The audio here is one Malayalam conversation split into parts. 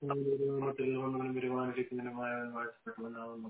നാമത്തിൽ വന്നാലും വരുവാനിരിക്കുന്നതിനുമായ വാഴ്ചപ്പെട്ടവനാവുന്നു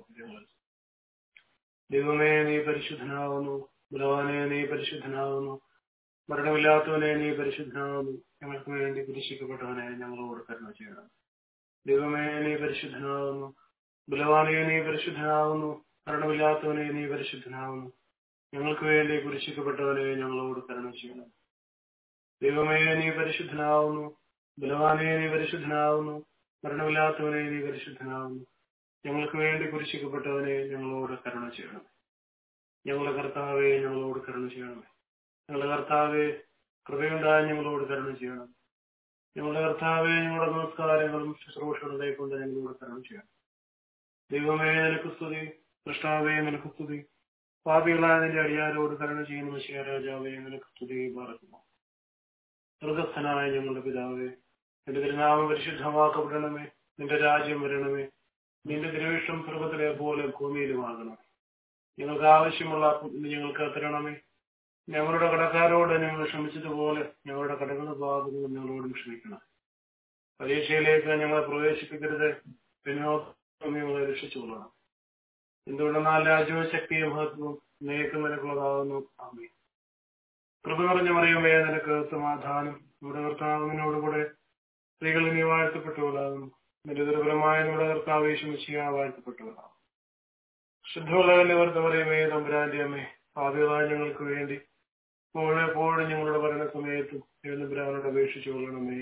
ദൈവമേ നീ പരിശുദ്ധനാവുന്നു ബലവാനെ നീ പരിശുദ്ധനാവുന്നു മരണമില്ലാത്തവനെ നീ പരിശുദ്ധനാവുന്നു ഞങ്ങൾക്ക് വേണ്ടി കുരിശിക്കപ്പെട്ടവനെ ഞങ്ങളോട് കരുണ ചെയ്യണം ദൈവമേ നീ പരിശുദ്ധനാവുന്നു ബലവാനെ നീ പരിശുദ്ധനാവുന്നു മരണമില്ലാത്തവനെ നീ പരിശുദ്ധനാവുന്നു ഞങ്ങൾക്ക് വേണ്ടി കുരിശിക്കപ്പെട്ടവനെ ഞങ്ങളോട് കരുണ ചെയ്യണം ദൈവമേ നീ പരിശുദ്ധനാവുന്നു ബലവാനെ നീ പരിശുദ്ധനാവുന്നു മരണമില്ലാത്തവനെ നീ പരിശുദ്ധനാവുന്നു ഞങ്ങൾക്ക് വേണ്ടി കുരിശിക്കപ്പെട്ടവനെ ഞങ്ങളോട് കരുണ ചെയ്യണം ഞങ്ങളുടെ കർത്താവെ ഞങ്ങളോട് കരുണ ചെയ്യണമേ ഞങ്ങളുടെ കർത്താവെ കൃപയുണ്ടായ ഞങ്ങളോട് കരുണ ചെയ്യണം ഞങ്ങളുടെ കർത്താവെ ഞങ്ങളുടെ നമസ്കാരങ്ങളും ശുശ്രൂഷകളും കൈക്കൊണ്ട് ഞങ്ങളോട് കരുണ ചെയ്യണം ദൈവമേ നിനക്ക് സ്തുതി കൃഷ്ണാവേ നിനക്ക് സ്തുതി പാപികളായ നിന്റെ അടിയാരോട് കരുണ ചെയ്യുന്ന മഷിയ രാജാവേ നിനക്ക് സ്തുതി പാർക്കുന്നു സ്വർഗസ്ഥനായ ഞങ്ങളുടെ പിതാവേ നിന്റെ തിരുനാമം പരിശുദ്ധമാക്കപ്പെടണമേ നിന്റെ രാജ്യം വരണമേ നിന്റെ തിരുവിഷ്ടം സ്വർഗത്തിലെ പോലെ ഭൂമിയിലുമാകണം ഞങ്ങൾക്ക് ആവശ്യമുള്ള അപ്പത്തിന് ഞങ്ങൾക്ക് തരണമേ ഞങ്ങളുടെ കടക്കാരോട് ഞങ്ങൾ ക്ഷമിച്ചതുപോലെ ഞങ്ങളുടെ കടകളുടെ ഭാഗങ്ങളും ഞങ്ങളോടും ക്ഷമിക്കണം പരീക്ഷയിലേക്ക് ഞങ്ങളെ പ്രവേശിപ്പിക്കരുത് പിന്നോക്കം ഞങ്ങളെ രക്ഷിച്ചുകൊള്ളണം എന്തുകൊണ്ടെന്നാൽ രാജ്യവും ശക്തിയും മഹത്വവും നേക്കും നിനക്കുള്ളതാകുന്നു ആമേ കൃപ നിറഞ്ഞ മറിയുമേ നിനക്ക് സമാധാനം നമ്മുടെ കർത്താവിനോടുകൂടെ സ്ത്രീകൾ നീ വാഴ്ത്തപ്പെട്ടവളാകുന്നു നിരന്തരപരമായ നമ്മുടെ കർത്താവ് യേശുമിശിയ വാഴ്ത്തപ്പെട്ടവളാകും ശുദ്ധമുള്ളവന്റെ വർത്ത പറയുമേ തമ്പുരാന്റെ അമ്മേ പാപികളായ ഞങ്ങൾക്ക് വേണ്ടി എപ്പോഴെപ്പോഴും ഞങ്ങളുടെ ഭരണ സമയത്തും എഴുന്നപുരാനോട് അപേക്ഷിച്ചു കൊള്ളണമേ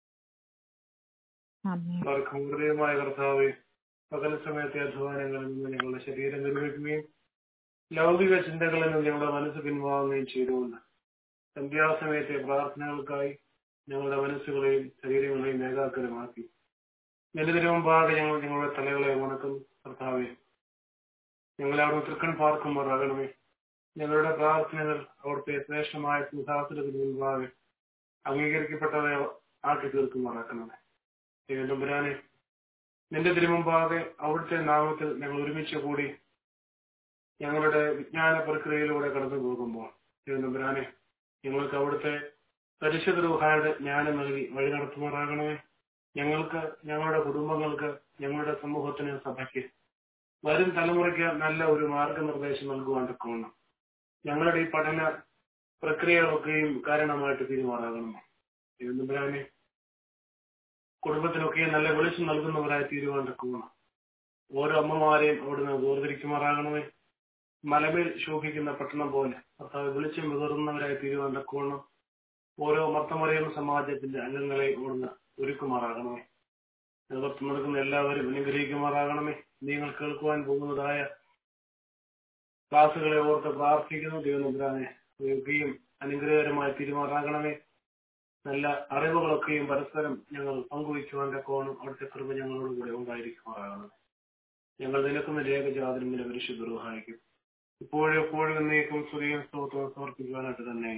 വർക്കും ഹൃദയമായ കർത്താവെ പകൽ സമയത്തെ അധ്വാനങ്ങളിൽ നിന്ന് ഞങ്ങളുടെ ശരീരം നിർമ്മിക്കുകയും ലൗകിക ചിന്തകളിൽ നിന്ന് ഞങ്ങളുടെ മനസ്സ് പിൻവാങ്ങുകയും ചെയ്തുകൊണ്ട് സന്ധ്യാസമയത്തെ പ്രാർത്ഥനകൾക്കായി ഞങ്ങളുടെ മനസ്സുകളെയും ശരീരങ്ങളെയും ഏകാഗ്രമാക്കി നിലതിന് മുമ്പാകെ ഞങ്ങൾ ഞങ്ങളുടെ തലകളെ ഉണക്കുന്നു കർത്താവെ ഞങ്ങളെ അവിടെ തൃക്കൺ പാർക്കുമാറാകണമേ ഞങ്ങളുടെ പ്രാർത്ഥനകൾ അവിടുത്തെ ശ്രേഷ്ഠമായ സിംഹാസനത്തിന് മുൻപാകെ അംഗീകരിക്കപ്പെട്ടവരെ ആക്കി തീർക്കുമാറാക്കണമേ ദൈവം നിന്റെ തിരുമുമ്പാകെ അവിടുത്തെ നാമത്തിൽ ഞങ്ങൾ ഒരുമിച്ച് കൂടി ഞങ്ങളുടെ വിജ്ഞാന പ്രക്രിയയിലൂടെ കടന്നു പോകുമ്പോൾ തിരുവനന്തപുരാനെ ഞങ്ങൾക്ക് അവിടുത്തെ പരിശുദ്ധ രൂഹായുടെ ജ്ഞാനം നൽകി വഴി നടത്തുമാറാകണമേ ഞങ്ങൾക്ക് ഞങ്ങളുടെ കുടുംബങ്ങൾക്ക് ഞങ്ങളുടെ സമൂഹത്തിന് സഭയ്ക്ക് വരും തലമുറയ്ക്ക് നല്ല ഒരു മാർഗനിർദ്ദേശം നൽകുവാൻ തക്കവണ്ണം ഞങ്ങളുടെ ഈ പഠന പ്രക്രിയകളൊക്കെയും കാരണമായിട്ട് തീരുമാറാകണം തിരുവനന്തപുരാനെ കുടുംബത്തിനൊക്കെ നല്ല വെളിച്ചം നൽകുന്നവരായി തീരുവാൻ തക്കവണ്ണം ഓരോ അമ്മമാരെയും അവിടുന്ന് വേർതിരിക്കുമാറാകണമേ മലമേൽ ശോഭിക്കുന്ന പട്ടണം പോലെ ഭർത്താവ് വെളിച്ചം വിതറുന്നവരായി തീരുവാൻ തക്കവണ്ണം ഓരോ മർത്തമറിയുന്ന സമാജത്തിന്റെ അംഗങ്ങളെ ഇവിടുന്ന് ഒരുക്കുമാറാകണമേ നേതൃത്വം നൽകുന്ന എല്ലാവരും അനുഗ്രഹിക്കുമാറാകണമേ നിങ്ങൾ കേൾക്കുവാൻ പോകുന്നതായ ക്ലാസ്സുകളെ ഓർത്ത് പ്രാർത്ഥിക്കുന്നു ദൈവനമ്പുരാനെ കേൾക്കുകയും അനുഗ്രഹകരമായി തീരുമാറാകണമേ നല്ല അറിവുകളൊക്കെയും പരസ്പരം ഞങ്ങൾ പങ്കുവയ്ക്കുവാൻ തക്കോണം അവിടുത്തെ കൃപ ഞങ്ങളോട് കൂടെ ഉണ്ടായിരിക്കുമാറാകണമേ ഞങ്ങൾ നിലക്കുന്ന രേഖജാതനും നില പരിശുദ്ധ സഹായിക്കും ഇപ്പോഴും എപ്പോഴും എന്നേക്കും സ്തുതിയും സ്തോത്രവും സമർപ്പിക്കുവാനായിട്ട് തന്നെ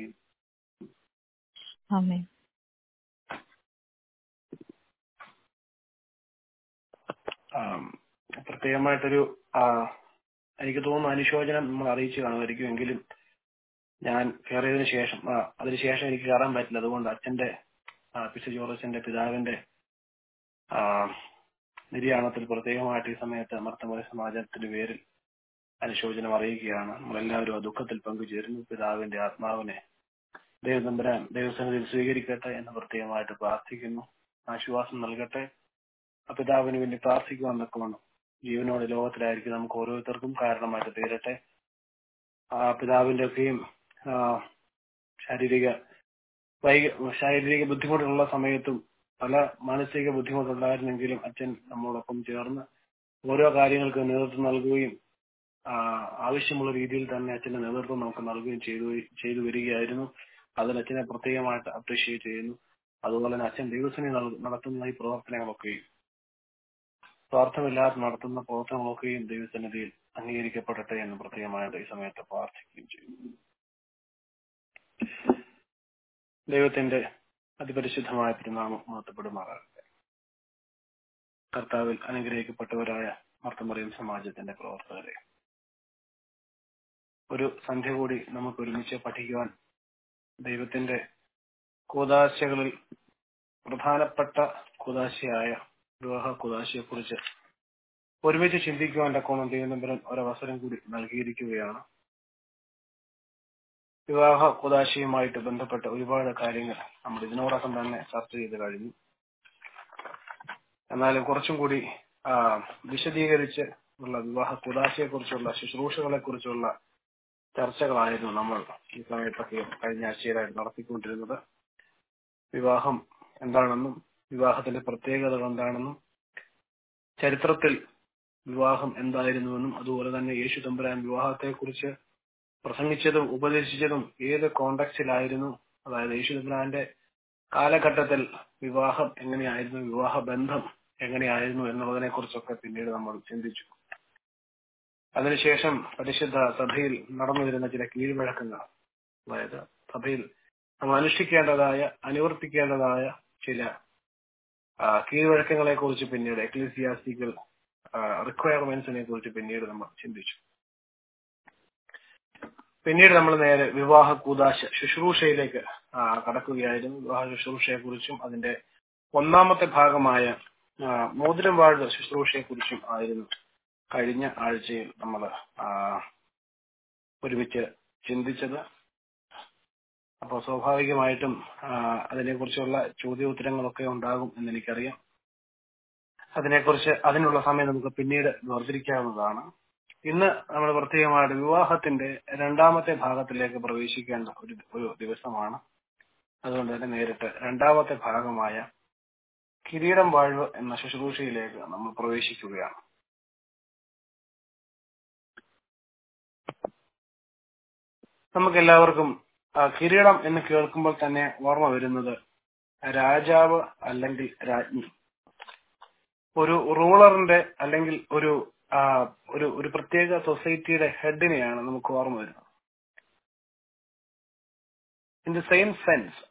ആമേൻ പ്രത്യേകമായിട്ടൊരു ആ, എനിക്ക് തോന്നുന്നു അനുശോചനം നമ്മൾ അറിയിച്ചു കാണുമായിരിക്കും എങ്കിലും ഞാൻ കയറിയതിനു ശേഷം ആ, അതിനുശേഷം എനിക്ക് കയറാൻ പറ്റില്ല അതുകൊണ്ട് അച്ഛന്റെ ആ, പിശു ജോർജന്റെ പിതാവിന്റെ ആ, നിര്യാണത്തിൽ പ്രത്യേകമായിട്ട് ഈ സമയത്ത് മർത്തമല സമാജത്തിന്റെ പേരിൽ അനുശോചനം അറിയിക്കുകയാണ് നമ്മളെല്ലാവരും ആ ദുഃഖത്തിൽ പങ്കുചേരുന്നു പിതാവിന്റെ ആത്മാവിനെ ദൈവതമ്പരാൻ ദൈവസന്നിധിയിൽ സ്വീകരിക്കട്ടെ എന്ന് പ്രത്യേകമായിട്ട് പ്രാർത്ഥിക്കുന്നു ആശ്വാസം നൽകട്ടെ ആ പിതാവിന് വേണ്ടി പ്രാർത്ഥിക്കുവാൻ തക്കവണ്ണം ജീവനോട് ലോകത്തിലായിരിക്കും നമുക്ക് ഓരോരുത്തർക്കും കാരണമായിട്ട് തീരട്ടെ ആ പിതാവിന്റെ ഒക്കെയും ആ, ശാരീരിക വൈക ശാരീരിക ബുദ്ധിമുട്ടുള്ള സമയത്തും പല മാനസിക ബുദ്ധിമുട്ടുണ്ടായിരുന്നെങ്കിലും അച്ഛൻ നമ്മളോടൊപ്പം ചേർന്ന് ഓരോ കാര്യങ്ങൾക്ക് നേതൃത്വം നൽകുകയും ആ, ആവശ്യമുള്ള രീതിയിൽ തന്നെ അച്ഛന്റെ നേതൃത്വം നമുക്ക് നൽകുകയും ചെയ്തു ചെയ്തു വരികയായിരുന്നു അതിൽ അച്ഛനെ പ്രത്യേകമായിട്ട് അപ്രീഷിയേറ്റ് ചെയ്യുന്നു അതുപോലെ തന്നെ അച്ഛൻ ദൈവസേന നടത്തുന്ന ഈ പ്രവർത്തനങ്ങളൊക്കെയും സ്വാർത്ഥമില്ലാതെ നടത്തുന്ന പ്രവർത്തനങ്ങളൊക്കെയും ദൈവസന്നിധിയിൽ അംഗീകരിക്കപ്പെടട്ടെ എന്ന് പ്രത്യേകമായിട്ട് ഈ സമയത്ത് പ്രാർത്ഥിക്കുകയും ചെയ്യുന്നു ദൈവത്തിന്റെ അതിപരിശുദ്ധമായ തിരുനാമം മാറ്റപ്പെടുമാറാകട്ടെ കർത്താവിൽ അനുഗ്രഹിക്കപ്പെട്ടവരായ മർത്തമറിയം സമാജത്തിന്റെ പ്രവർത്തകരെ ഒരു സന്ധ്യ കൂടി നമുക്ക് ഒരുമിച്ച് പഠിക്കുവാൻ ദൈവത്തിന്റെ കൂതാശകളിൽ പ്രധാനപ്പെട്ട കൂതാശയായ വിവാഹ കുദാശയെ കുറിച്ച് ഒരുമിച്ച് ചിന്തിക്കുവാൻ തക്കോണം ദൈവനമ്പരൻ ഒരവസരം കൂടി നൽകിയിരിക്കുകയാണ് വിവാഹ കുദാശയുമായിട്ട് ബന്ധപ്പെട്ട ഒരുപാട് കാര്യങ്ങൾ നമ്മൾ ഇതിനോടൊപ്പം തന്നെ ചർച്ച ചെയ്ത് കഴിഞ്ഞു എന്നാലും കുറച്ചും കൂടി ആ, വിശദീകരിച്ച് ഉള്ള വിവാഹ കുദാശയെ കുറിച്ചുള്ള ശുശ്രൂഷകളെ കുറിച്ചുള്ള ചർച്ചകളായിരുന്നു നമ്മൾ ഈ സമയത്തൊക്കെ കഴിഞ്ഞ ആഴ്ചയിലായിട്ട് നടത്തിക്കൊണ്ടിരുന്നത് വിവാഹം എന്താണെന്നും വിവാഹത്തിന്റെ പ്രത്യേകതകൾ എന്താണെന്നും ചരിത്രത്തിൽ വിവാഹം എന്തായിരുന്നുവെന്നും അതുപോലെ തന്നെ യേശു തമ്പുരാൻ വിവാഹത്തെക്കുറിച്ച് പ്രസംഗിച്ചതും ഉപദേശിച്ചതും ഏത് കോണ്ടക്സ്റ്റിലായിരുന്നു അതായത് യേശു തമ്പുരാന്റെ കാലഘട്ടത്തിൽ വിവാഹം എങ്ങനെയായിരുന്നു വിവാഹ ബന്ധം എങ്ങനെയായിരുന്നു എന്നുള്ളതിനെ കുറിച്ചൊക്കെ പിന്നീട് നമ്മൾ ചിന്തിച്ചു അതിനുശേഷം പരിശുദ്ധ സഭയിൽ നടന്നു വരുന്ന ചില കീഴ്വഴക്കങ്ങൾ അതായത് സഭയിൽ നമ്മൾ അനുഷ്ഠിക്കേണ്ടതായ അനുവർത്തിക്കേണ്ടതായ ചില ആ, കീഴ്വഴക്കങ്ങളെ കുറിച്ച് പിന്നീട് എക്ലീസിയാസ്റ്റിക്കൽ റിക്വയർമെന്റ്സിനെ കുറിച്ച് പിന്നീട് നമ്മൾ ചിന്തിച്ചു പിന്നീട് നമ്മൾ നേരെ വിവാഹ കൂതാശ ശുശ്രൂഷയിലേക്ക് ആ, കടക്കുകയായിരുന്നു വിവാഹ ശുശ്രൂഷയെ കുറിച്ചും അതിന്റെ ഒന്നാമത്തെ ഭാഗമായ ആ, മോതിരം വാഴ്വ് ശുശ്രൂഷയെ കുറിച്ചും ആയിരുന്നു കഴിഞ്ഞ ആഴ്ചയിൽ നമ്മൾ ഒരുമിച്ച് ചിന്തിച്ചത് അപ്പോൾ സ്വാഭാവികമായിട്ടും ആ, അതിനെക്കുറിച്ചുള്ള ചോദ്യോത്തരങ്ങളൊക്കെ ഉണ്ടാകും എന്ന് എനിക്കറിയാം അതിനെക്കുറിച്ച് അതിനുള്ള സമയം നമുക്ക് പിന്നീട് വേർതിരിക്കാവുന്നതാണ് ഇന്ന് നമ്മൾ പ്രത്യേകമായിട്ട് വിവാഹത്തിന്റെ രണ്ടാമത്തെ ഭാഗത്തിലേക്ക് പ്രവേശിക്കേണ്ട ഒരു ഒരു ദിവസമാണ് അതുകൊണ്ട് തന്നെ നേരിട്ട് രണ്ടാമത്തെ ഭാഗമായ കിരീടം വാഴ്വ് എന്ന ശുശ്രൂഷയിലേക്ക് നമ്മൾ പ്രവേശിക്കുകയാണ് നമുക്ക് എല്ലാവർക്കും കിരീടം എന്ന് കേൾക്കുമ്പോൾ തന്നെ ഓർമ്മ വരുന്നത് രാജാവ് അല്ലെങ്കിൽ രാജ്ഞി ഒരു റൂളറിന്റെ അല്ലെങ്കിൽ ഒരു ആ, ഒരു ഒരു പ്രത്യേക സൊസൈറ്റിയുടെ ഹെഡിനെയാണ് നമുക്ക് ഓർമ്മ വരുന്നത് ഇൻ ദ സെയിം സെൻസ്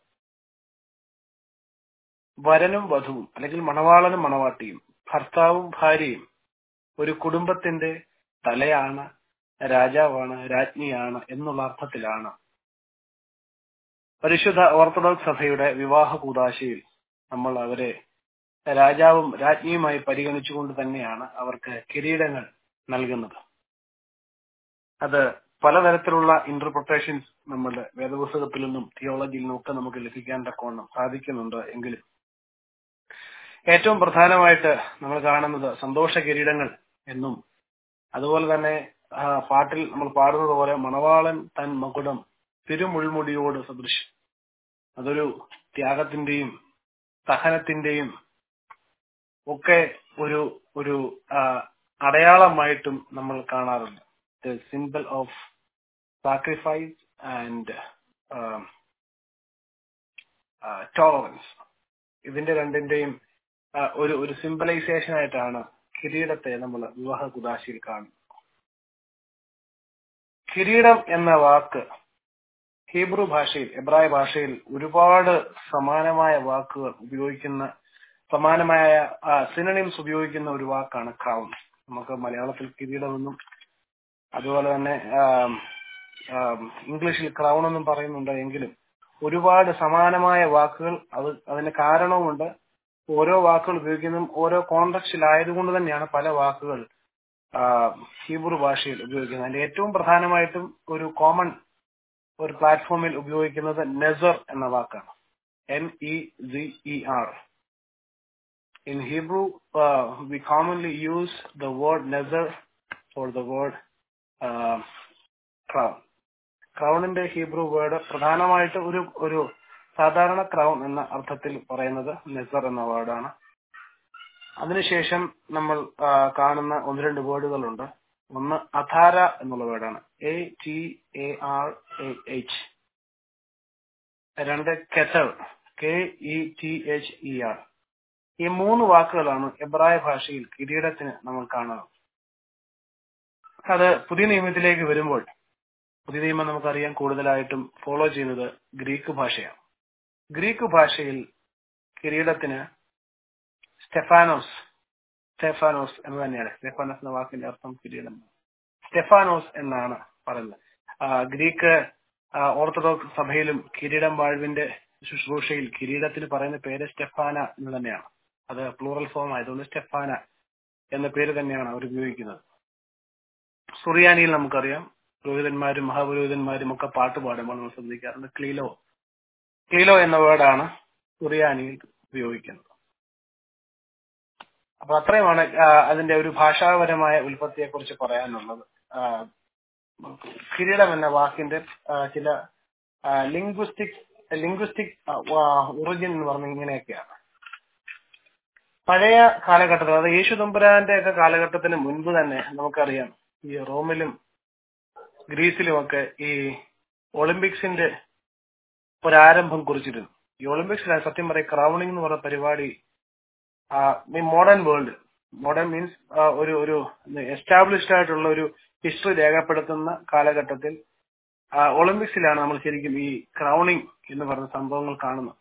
വരനും വധുവും അല്ലെങ്കിൽ മണവാളനും മണവാട്ടിയും ഭർത്താവും ഭാര്യയും ഒരു കുടുംബത്തിന്റെ തലയാണ് രാജാവാണ് രാജ്ഞിയാണ് എന്നുള്ള അർത്ഥത്തിലാണ് പരിശുദ്ധ ഓർത്തഡോക്സ് സഭയുടെ വിവാഹ കൂതാശയിൽ നമ്മൾ അവരെ രാജാവും രാജ്ഞിയുമായി പരിഗണിച്ചുകൊണ്ട് തന്നെയാണ് അവർക്ക് കിരീടങ്ങൾ നൽകുന്നത് അത് പലതരത്തിലുള്ള ഇന്റർപ്രിട്ടേഷൻസ് നമ്മുടെ വേദപുസ്തകത്തിൽ നിന്നും തിയോളജിയിൽ നിന്നും ഒക്കെ നമുക്ക് ലഭിക്കാൻ തക്കവണ്ണം സാധിക്കുന്നുണ്ട് എങ്കിലും ഏറ്റവും പ്രധാനമായിട്ട് നമ്മൾ കാണുന്നത് സന്തോഷ കിരീടങ്ങൾ എന്നും അതുപോലെ തന്നെ ആ, പാട്ടിൽ നമ്മൾ പാടുന്നത് പോലെ മണവാളൻ തൻ മകുടം തിരുമുൾമുടിയോട് സദൃശം അതൊരു ത്യാഗത്തിന്റെയും സഹനത്തിന്റെയും ഒക്കെ ഒരു ഒരു ആ, അടയാളമായിട്ടും നമ്മൾ കാണാറുണ്ട് the symbol of sacrifice and tolerance ഇതിന്റെ രണ്ടിന്റെയും ആ, ഒരു ഒരു സിംബലൈസേഷൻ ആയിട്ടാണ് കിരീടത്തെ നമ്മൾ വിവാഹ കുദാശയിൽ കാണുന്നത് കിരീടം എന്ന വാക്ക് ഹീബ്രു ഭാഷയിൽ എബ്രായ ഭാഷയിൽ ഒരുപാട് സമാനമായ വാക്കുകൾ ഉപയോഗിക്കുന്ന സമാനമായ സിനണിംസ് ഉപയോഗിക്കുന്ന ഒരു വാക്കാണ് ക്രൗൺ നമുക്ക് മലയാളത്തിൽ കിരീടമെന്നും അതുപോലെ തന്നെ ആം, ആം, ഇംഗ്ലീഷിൽ ക്രൗൺ എന്നും പറയുന്നുണ്ട് എങ്കിലും ഒരുപാട് സമാനമായ വാക്കുകൾ അത് അതിന് കാരണവുമുണ്ട് ഓരോ വാക്കുകൾ ഉപയോഗിക്കുന്നതും ഓരോ കോണ്ടക്സ്റ്റിലായതുകൊണ്ട് തന്നെയാണ് പല വാക്കുകൾ ആ, ഹീബ്രു ഭാഷയിൽ ഉപയോഗിക്കുന്നത് അതിന്റെ ഏറ്റവും പ്രധാനമായിട്ടും ഒരു കോമൺ ഒരു പ്ലാറ്റ്ഫോമിൽ ഉപയോഗിക്കുന്നത് നെസർ എന്ന വാക്കാണ് N E G E R in Hebrew we commonly use the word nezer for the word crown ക്രൗണിന്റെ ഹീബ്രു വേർഡ് പ്രധാനമായിട്ട് ഒരു ഒരു സാധാരണ ക്രൗൺ എന്ന അർത്ഥത്തിൽ പറയുന്നത് നെസർ എന്ന വേർഡാണ് അതിനുശേഷം നമ്മൾ ആ, കാണുന്ന ഒന്ന് രണ്ട് വേർഡുകളുണ്ട് ഒന്ന് അധാര എന്നുള്ള വേർഡാണ് A T A R A H രണ്ട് keter K E T H E R ഈ മൂന്ന് വാക്കുകളാണ് എബ്രായ ഭാഷയിൽ കിരീടത്തിന് നമ്മൾ കാണുന്നത് അത് പുതിയ നിയമത്തിലേക്ക് വരുമ്പോൾ പുതിയ നിയമം നമുക്കറിയാം കൂടുതലായിട്ടും ഫോളോ ചെയ്യുന്നത് ഗ്രീക്ക് ഭാഷയാണ് ഗ്രീക്ക് ഭാഷയിൽ കിരീടത്തിന് സ്റ്റെഫാനോസ് സ്റ്റെഫാനോസ് എന്ന് തന്നെയാണ് സ്റ്റെഫാനോസ് എന്ന വാക്കിന്റെ അർത്ഥം കിരീടം സ്റ്റെഫാനോസ് എന്നാണ് പറയുന്നത് ആ, ഗ്രീക്ക് ആ, ഓർത്തഡോക്സ് സഭയിലും കിരീടം വാഴ്വിന്റെ ശുശ്രൂഷയിൽ കിരീടത്തിന് പറയുന്ന പേര് സ്റ്റെഫാന എന്ന് തന്നെയാണ് അത് പ്ലൂറൽ ഫോം ആയതുകൊണ്ട് സ്റ്റെഫാന എന്ന പേര് തന്നെയാണ് അവർ ഉപയോഗിക്കുന്നത് സുറിയാനിയിൽ നമുക്കറിയാം പുരോഹിതന്മാരും മഹാപുരോഹിതന്മാരും ഒക്കെ പാട്ട് പാടുമ്പോൾ നമ്മൾ ശ്രദ്ധിക്കാറുണ്ട് ക്ലീലോ ക്ലീലോ എന്ന വേർഡാണ് സുറിയാനിയിൽ ഉപയോഗിക്കുന്നത് അപ്പൊ അത്രയുമാണ് ആ, അതിന്റെ ഒരു ഭാഷാപരമായ ഉൽപ്പത്തിയെ കുറിച്ച് പറയാനുള്ളത് ആ, കിരീടം എന്ന വാക്കിന്റെ ആ, ചില ലിംഗ്വിസ്റ്റിക് ലിംഗ്വിസ്റ്റിക് ഒറിജിൻ എന്ന് പറഞ്ഞ ഇങ്ങനെയൊക്കെയാണ് പഴയ കാലഘട്ടത്തിൽ അതായത് യേശു തമ്പുരാന്റെ ഒക്കെ കാലഘട്ടത്തിന് മുൻപ് തന്നെ നമുക്കറിയാം ഈ റോമിലും ഗ്രീസിലും ഒക്കെ ഈ ഒളിമ്പിക്സിന്റെ ഒരാരംഭം കുറിച്ചിരുന്നു ഈ ഒളിമ്പിക്സിൽ സത്യം പറയും ക്രൗണിംഗ് എന്ന് പറഞ്ഞ പരിപാടി മോഡേൺ വേൾഡ് മോഡേൺ മീൻസ് ഒരു ഒരു എസ്റ്റാബ്ലിഷ്ഡ് ആയിട്ടുള്ള ഒരു ഹിസ്റ്ററി രേഖപ്പെടുത്തുന്ന കാലഘട്ടത്തിൽ ആ, ഒളിമ്പിക്സിലാണ് നമ്മൾ ശരിക്കും ഈ ക്രൗണിംഗ് എന്ന് പറഞ്ഞ സംഭവങ്ങൾ കാണുന്നത്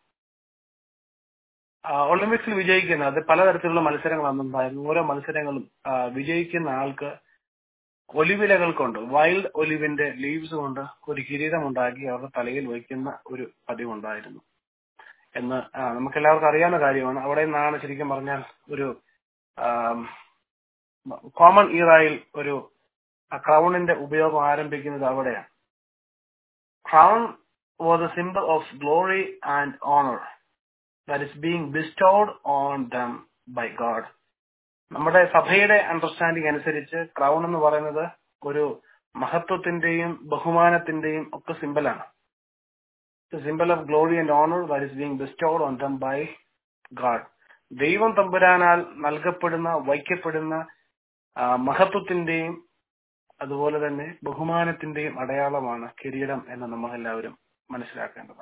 ആ, ഒളിമ്പിക്സിൽ വിജയിക്കുന്ന അത് പലതരത്തിലുള്ള മത്സരങ്ങളാണ് ഉണ്ടായിരുന്നു ഓരോ മത്സരങ്ങളും ആ, വിജയിക്കുന്ന ആൾക്ക് ഒലിവിലകൾ കൊണ്ട് വൈൽഡ് ഒലിവിന്റെ ലീവ്സ് കൊണ്ട് ഒരു കിരീടം ഉണ്ടാക്കി അവരുടെ തലയിൽ വയ്ക്കുന്ന ഒരു പതിവുണ്ടായിരുന്നു എന്ന് നമുക്ക് എല്ലാവർക്കും അറിയാവുന്ന കാര്യമാണ് അവിടെ നിന്നാണ് ശരിക്കും പറഞ്ഞാൽ ഒരു കോമൺ ഈറായിൽ ഒരു ക്രൗണിന്റെ ഉപയോഗം ആരംഭിക്കുന്നത് അവിടെയാണ് crown was a symbol of glory and honour that is being bestowed on them by God നമ്മുടെ സഭയുടെ അണ്ടർസ്റ്റാൻഡിംഗ് അനുസരിച്ച് ക്രൗൺ എന്ന് പറയുന്നത് ഒരു മഹത്വത്തിന്റെയും ബഹുമാനത്തിന്റെയും ഒക്കെ സിമ്പലാണ് symbol of glory and honour that is being bestowed on them by God ദൈവം തമ്പുരാനാൽ നൽകപ്പെടുന്ന വയ്ക്കപ്പെടുന്ന ആ, മഹത്വത്തിന്റെയും അതുപോലെ തന്നെ ബഹുമാനത്തിന്റെയും അടയാളമാണ് കിരീടം എന്ന് നമ്മൾ എല്ലാവരും മനസ്സിലാക്കേണ്ടത്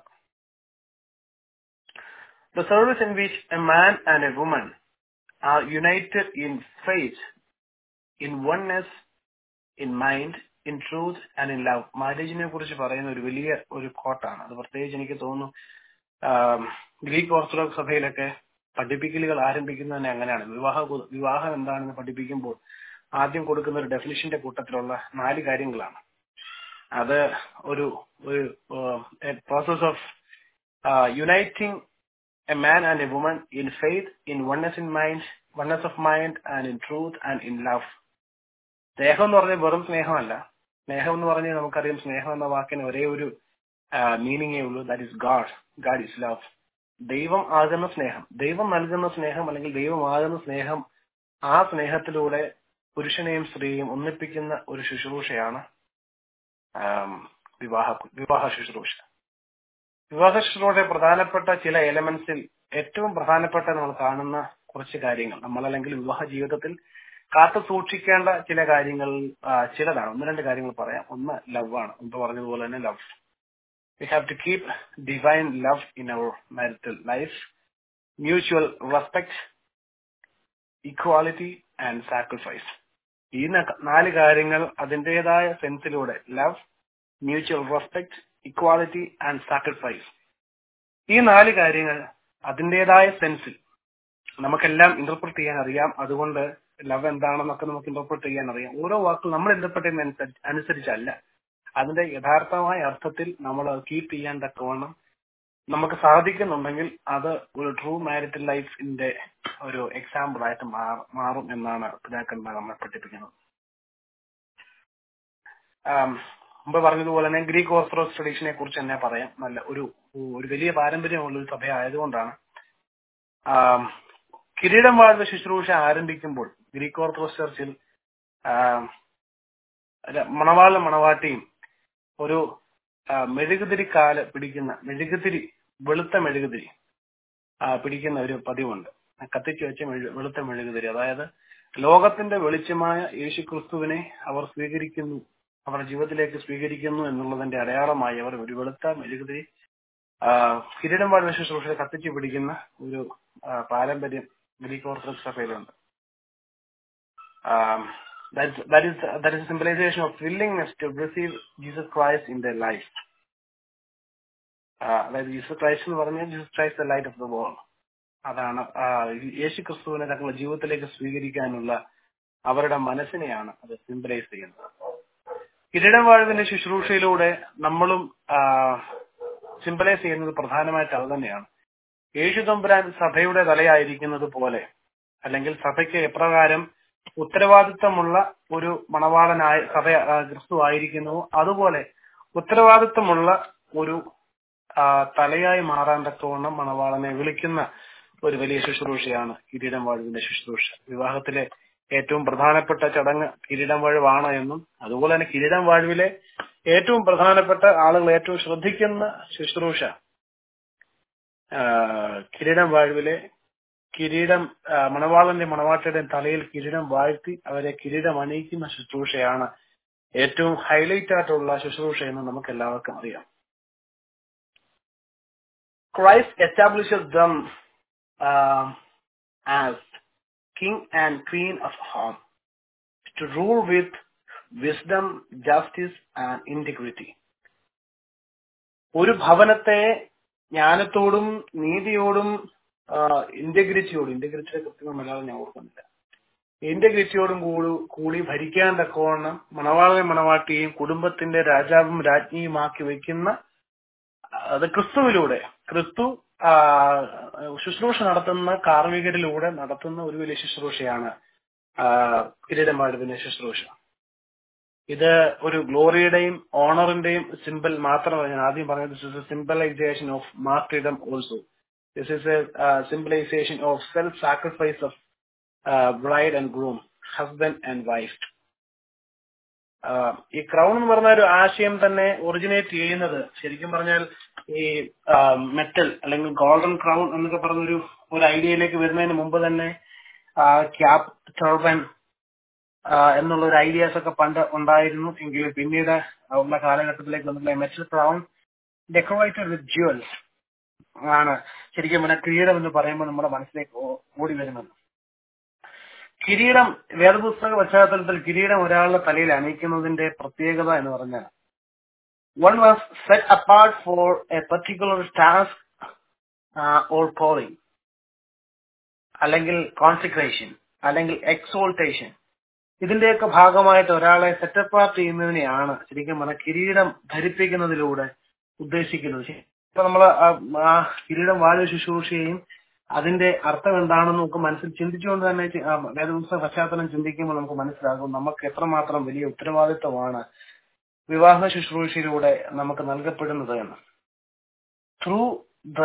The service in which a man and a woman are united in faith, in oneness, in mind, in truth and in love. മാരേജിനെ കുറിച്ച് പറയുന്ന ഒരു വലിയ ഒരു കോട്ടാണ് അത് പ്രത്യേകിച്ച് എനിക്ക് തോന്നുന്നു ആം, ഗ്രീക്ക് ഓർത്തഡോക്സ് സഭയിലൊക്കെ പഠിപ്പിക്കലുകൾ ആരംഭിക്കുന്നത് തന്നെ അങ്ങനെയാണ് വിവാഹ കു- വിവാഹം എന്താണെന്ന് പഠിപ്പിക്കുമ്പോൾ ആദ്യം കൊടുക്കുന്ന ഒരു ഡെഫിനിഷന്റെ കൂട്ടത്തിലുള്ള നാല് കാര്യങ്ങളാണ് അത് ഒരു ഒരു process of uniting a man and a woman in faith in oneness in mind oneness of mind and in truth and in love സ്നേഹം എന്ന് പറഞ്ഞാൽ വെറും സ്നേഹമല്ല സ്നേഹം എന്ന് പറഞ്ഞാൽ നമുക്കറിയാം സ്നേഹം എന്ന വാക്കിന് ഒരേ ഒരു മീനിങ്ങേ ഉള്ളൂ that is God God is love ദൈവം ആകുന്ന സ്നേഹം ദൈവം നൽകുന്ന സ്നേഹം അല്ലെങ്കിൽ ദൈവമാകുന്ന സ്നേഹം ആ സ്നേഹത്തിലൂടെ പുരുഷനെയും സ്ത്രീയെയും ഒന്നിപ്പിക്കുന്ന ഒരു ശുശ്രൂഷയാണ് ആം, വിവാഹ വിവാഹ ശുശ്രൂഷ വിവാഹ ശുശ്രൂഷയുടെ പ്രധാനപ്പെട്ട ചില എലമെന്റ്സിൽ ഏറ്റവും പ്രധാനപ്പെട്ട നമ്മൾ കാണുന്ന കുറച്ച് കാര്യങ്ങൾ നമ്മൾ അല്ലെങ്കിൽ വിവാഹ ജീവിതത്തിൽ കാത്തു സൂക്ഷിക്കേണ്ട ചില കാര്യങ്ങൾ ആ, ചിലതാണ് ഒന്ന് രണ്ട് കാര്യങ്ങൾ പറയാം ഒന്ന് ലവ് ആണ് മുമ്പ് പറഞ്ഞതുപോലെ തന്നെ love we have to keep divine love in our marital life mutual respect equality and sacrifice ഈ ന- നാല് കാര്യങ്ങൾ അതിൻ്റെതായ സെൻസിലൂടെ love mutual respect equality and sacrifice ഈ നാല് കാര്യങ്ങൾ അതിൻ്റെതായ സെൻസിൽ നമുക്കെല്ലാം ഇന്റർപ്രറ്റ് ചെയ്യാൻ അറിയാം അതുകൊണ്ട് ലവ് എന്താണെന്നൊക്കെ നമുക്ക് ഇന്റർപ്രറ്റ് ചെയ്യാൻ അറിയാം ഓരോ വാക്കും നമ്മൾ ഇന്റർപ്രറ്റ് ചെയ്യുന്ന അനുസരിച്ച് അനുസരിച്ചല്ല അതിന്റെ യഥാർത്ഥമായ അർത്ഥത്തിൽ നമ്മൾ കീപ്പ് ചെയ്യാൻ തക്കവണ്ണം നമുക്ക് സാധിക്കുന്നുണ്ടെങ്കിൽ അത് ഒരു ട്രൂ മാരിറ്റൽ ലൈഫിന്റെ ഒരു എക്സാമ്പിൾ ആയിട്ട് മാറ- മാറും എന്നാണ് പിതാക്കന്മാർ നമ്മളെ പഠിപ്പിക്കുന്നത് ആം, മുമ്പ് പറഞ്ഞതുപോലെ തന്നെ ഗ്രീക്ക് ഓർത്തഡോക്സ് ട്രഡീഷനെ കുറിച്ച് തന്നെ പറയാം നല്ല ഒരു ഒരു വലിയ പാരമ്പര്യമുള്ള ഒരു സഭയായതുകൊണ്ടാണ് ആം, കിരീടം വാഴ്ന്ന ശുശ്രൂഷ ആരംഭിക്കുമ്പോൾ ഗ്രീക്ക് ഓർത്തഡോക്സ് ചർച്ചിൽ ആം, ര- മണവാളും മണവാട്ടിയും ഒരു ആ, മെഴുകുതിരി കാല് പിടിക്കുന്ന മെഴുകുതിരി വെളുത്ത മെഴുകുതിരി ആ, പിടിക്കുന്ന ഒരു പതിവുണ്ട് കത്തിച്ചു വെച്ച മെഴു വെളുത്ത മെഴുകുതിരി അതായത് ലോകത്തിന്റെ വെളിച്ചമായ യേശു ക്രിസ്തുവിനെ അവർ സ്വീകരിക്കുന്നു അവരുടെ ജീവിതത്തിലേക്ക് സ്വീകരിക്കുന്നു എന്നുള്ളതിന്റെ അടയാളമായി അവർ ഒരു വെളുത്ത മെഴുകുതിരി ആ, കിരീടം വാഴുന്ന ശുശ്രൂഷ കത്തിച്ചു പിടിക്കുന്ന ഒരു ആ, പാരമ്പര്യം ഗ്രീക്ക് ഓർത്തഡോക്സ് സഭയിലുണ്ട് um, that, that is that is a symbolization of willingness to receive Jesus Christ in their life. Uh, അതായത് ജീസസ് ക്രൈസ്റ്റ് എന്ന് പറഞ്ഞാൽ Jesus Christ the light of the world അതാണ് ആ, യേശു ക്രിസ്തുവിനെ തങ്ങളുടെ ജീവിതത്തിലേക്ക് സ്വീകരിക്കാനുള്ള അവരുടെ മനസ്സിനെയാണ് അത് സിംബലൈസ് ചെയ്യുന്നത് കിരീടം വാഴുവിന്റെ ശുശ്രൂഷയിലൂടെ നമ്മളും സിംബലൈസ് ചെയ്യുന്നത് പ്രധാനമായിട്ട് അത് തന്നെയാണ് യേശു തമ്പുരാൻ സഭയുടെ തലയായിരിക്കുന്നത് പോലെ അല്ലെങ്കിൽ സഭയ്ക്ക് എപ്രകാരം ഉത്തരവാദിത്തമുള്ള ഒരു മണവാളനായ സഭ ആ, ക്രിസ്തു ആയിരിക്കുന്നുവോ അതുപോലെ ഉത്തരവാദിത്തമുള്ള ഒരു ആ, തലയായി മാറാൻ തക്കവണ്ണം മണവാളനെ വിളിക്കുന്ന ഒരു വലിയ ശുശ്രൂഷയാണ് കിരീടം വാഴുവിന്റെ ശുശ്രൂഷ വിവാഹത്തിലെ ഏറ്റവും പ്രധാനപ്പെട്ട ചടങ്ങ് കിരീടം വാഴുവാണ് എന്നും അതുപോലെ തന്നെ കിരീടം വാഴുവിലെ ഏറ്റവും പ്രധാനപ്പെട്ട ആളുകൾ ഏറ്റവും ശ്രദ്ധിക്കുന്ന ശുശ്രൂഷ ആ, കിരീടം വാഴുവിലെ കിരീടം ആ, മണവാളന്റെ മണവാട്ടിയുടെ തലയിൽ കിരീടം വാഴ്ത്തി അവരെ കിരീടം അണിയിക്കുന്ന ശുശ്രൂഷയാണ് ഏറ്റവും ഹൈലൈറ്റ് ആയിട്ടുള്ള ശുശ്രൂഷ എന്ന് നമുക്ക് എല്ലാവർക്കും അറിയാം Christ establishes them as king and queen of home to rule with wisdom justice and integrity ഒരു ഭവനത്തെ ജ്ഞാനത്തോടും നീതിയോടും ഇന്റഗ്രിറ്റിയോടും ഇന്റഗ്രിറ്റിയുടെ കൃത്യമായ മലയാളം ഞാൻ ഓർക്കുന്നില്ല ഇന്റഗ്രിറ്റിയോടും കൂടി കൂടി ഭരിക്കാൻ തക്കവണ്ണം മണവാളനെ മണവാട്ടിയും കുടുംബത്തിന്റെ രാജാവും രാജ്ഞിയുമാക്കി വെക്കുന്ന അത് ക്രിസ്തുവിലൂടെ ക്രിസ്തു ആ, ശുശ്രൂഷ നടത്തുന്ന കാർമികരിലൂടെ നടത്തുന്ന ഒരു വലിയ ശുശ്രൂഷയാണ് കിരീടമാടുവിന്റെ ശുശ്രൂഷ ഇത് ഒരു ഗ്ലോറിയുടെയും ഓണറിന്റെയും സിമ്പിൾ മാത്രമല്ല ഞാൻ ആദ്യം പറഞ്ഞത് this is a symbolisation of martyrdom also this is a symbolisation of self sacrifice of bride and groom husband and wife ഈ ക്രൗൺ എന്ന് പറഞ്ഞ ഒരു ആശയം തന്നെ ഒറിജിനേറ്റ് ചെയ്യുന്നത് ശരിക്കും പറഞ്ഞാൽ ഈ മെറ്റൽ അല്ലെങ്കിൽ ഗോൾഡൻ ക്രൗൺ എന്നൊക്കെ പറഞ്ഞൊരു ഒരു ഐഡിയയിലേക്ക് വരുന്നതിന് മുമ്പ് തന്നെ ക്യാപ് ടർബൻ എന്നുള്ള ഒരു ഐഡിയാസ് ഒക്കെ പണ്ട് ഉണ്ടായിരുന്നു എങ്കിലും പിന്നീട് ഉള്ള കാലഘട്ടത്തിലേക്ക് വന്നിട്ടുള്ള metal crown decorated with jewels ആണ് ശരിക്കും പറഞ്ഞാൽ കിരീടം എന്ന് പറയുമ്പോൾ നമ്മുടെ മനസ്സിലേക്ക് ഓ- ഓടി വരുന്നത് കിരീടം വേദപുസ്തക പശ്ചാത്തലത്തിൽ കിരീടം ഒരാളുടെ തലയിൽ അണിയിക്കുന്നതിന്റെ പ്രത്യേകത എന്ന് പറഞ്ഞാൽ one was set apart for a particular task or calling അല്ലെങ്കിൽ കോൺസിക്രേഷൻ അല്ലെങ്കിൽ എക്സോൾട്ടേഷൻ ഇതിന്റെയൊക്കെ ഭാഗമായിട്ട് ഒരാളെ സെറ്റപ്പാർട്ട് ചെയ്യുന്നതിനെയാണ് ശരിക്കും പറഞ്ഞാൽ കിരീടം ധരിപ്പിക്കുന്നതിലൂടെ ഉദ്ദേശിക്കുന്നത് ഇപ്പൊ നമ്മൾ ആ കിരീടം വാഴ ശുശ്രൂഷയും അതിന്റെ അർത്ഥം എന്താണെന്ന് നമുക്ക് മനസ്സിൽ ചിന്തിച്ചുകൊണ്ട് തന്നെ ചി- ആ വേദപുസ്തക പശ്ചാത്തലം ചിന്തിക്കുമ്പോൾ നമുക്ക് മനസ്സിലാകും നമുക്ക് എത്രമാത്രം വലിയ ഉത്തരവാദിത്വമാണ് വിവാഹ ശുശ്രൂഷയിലൂടെ നമുക്ക് നൽകപ്പെടുന്നത് എന്ന് through the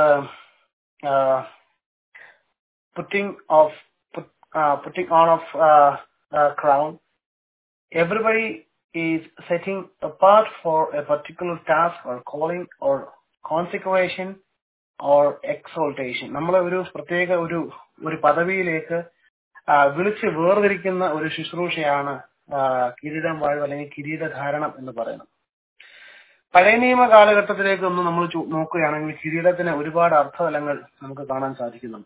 putting of putting on of crown everybody is setting apart for a particular task or calling or consecration or exaltation നമ്മളെ ഒരു പ്രത്യേക ഒരു ഒരു പദവിയിലേക്ക് ആ, വിളിച്ച് വേർതിരിക്കുന്ന ഒരു ശുശ്രൂഷയാണ് ആ, കിരീടം വാഴ്വ് അല്ലെങ്കിൽ കിരീടധാരണം എന്ന് പറയുന്നത് പഴയ നിയമ കാലഘട്ടത്തിലേക്ക് ഒന്ന് നമ്മൾ ചു- നോക്കുകയാണെങ്കിൽ കിരീടത്തിന് ഒരുപാട് അർത്ഥതലങ്ങൾ നമുക്ക് കാണാൻ സാധിക്കുന്നുണ്ട്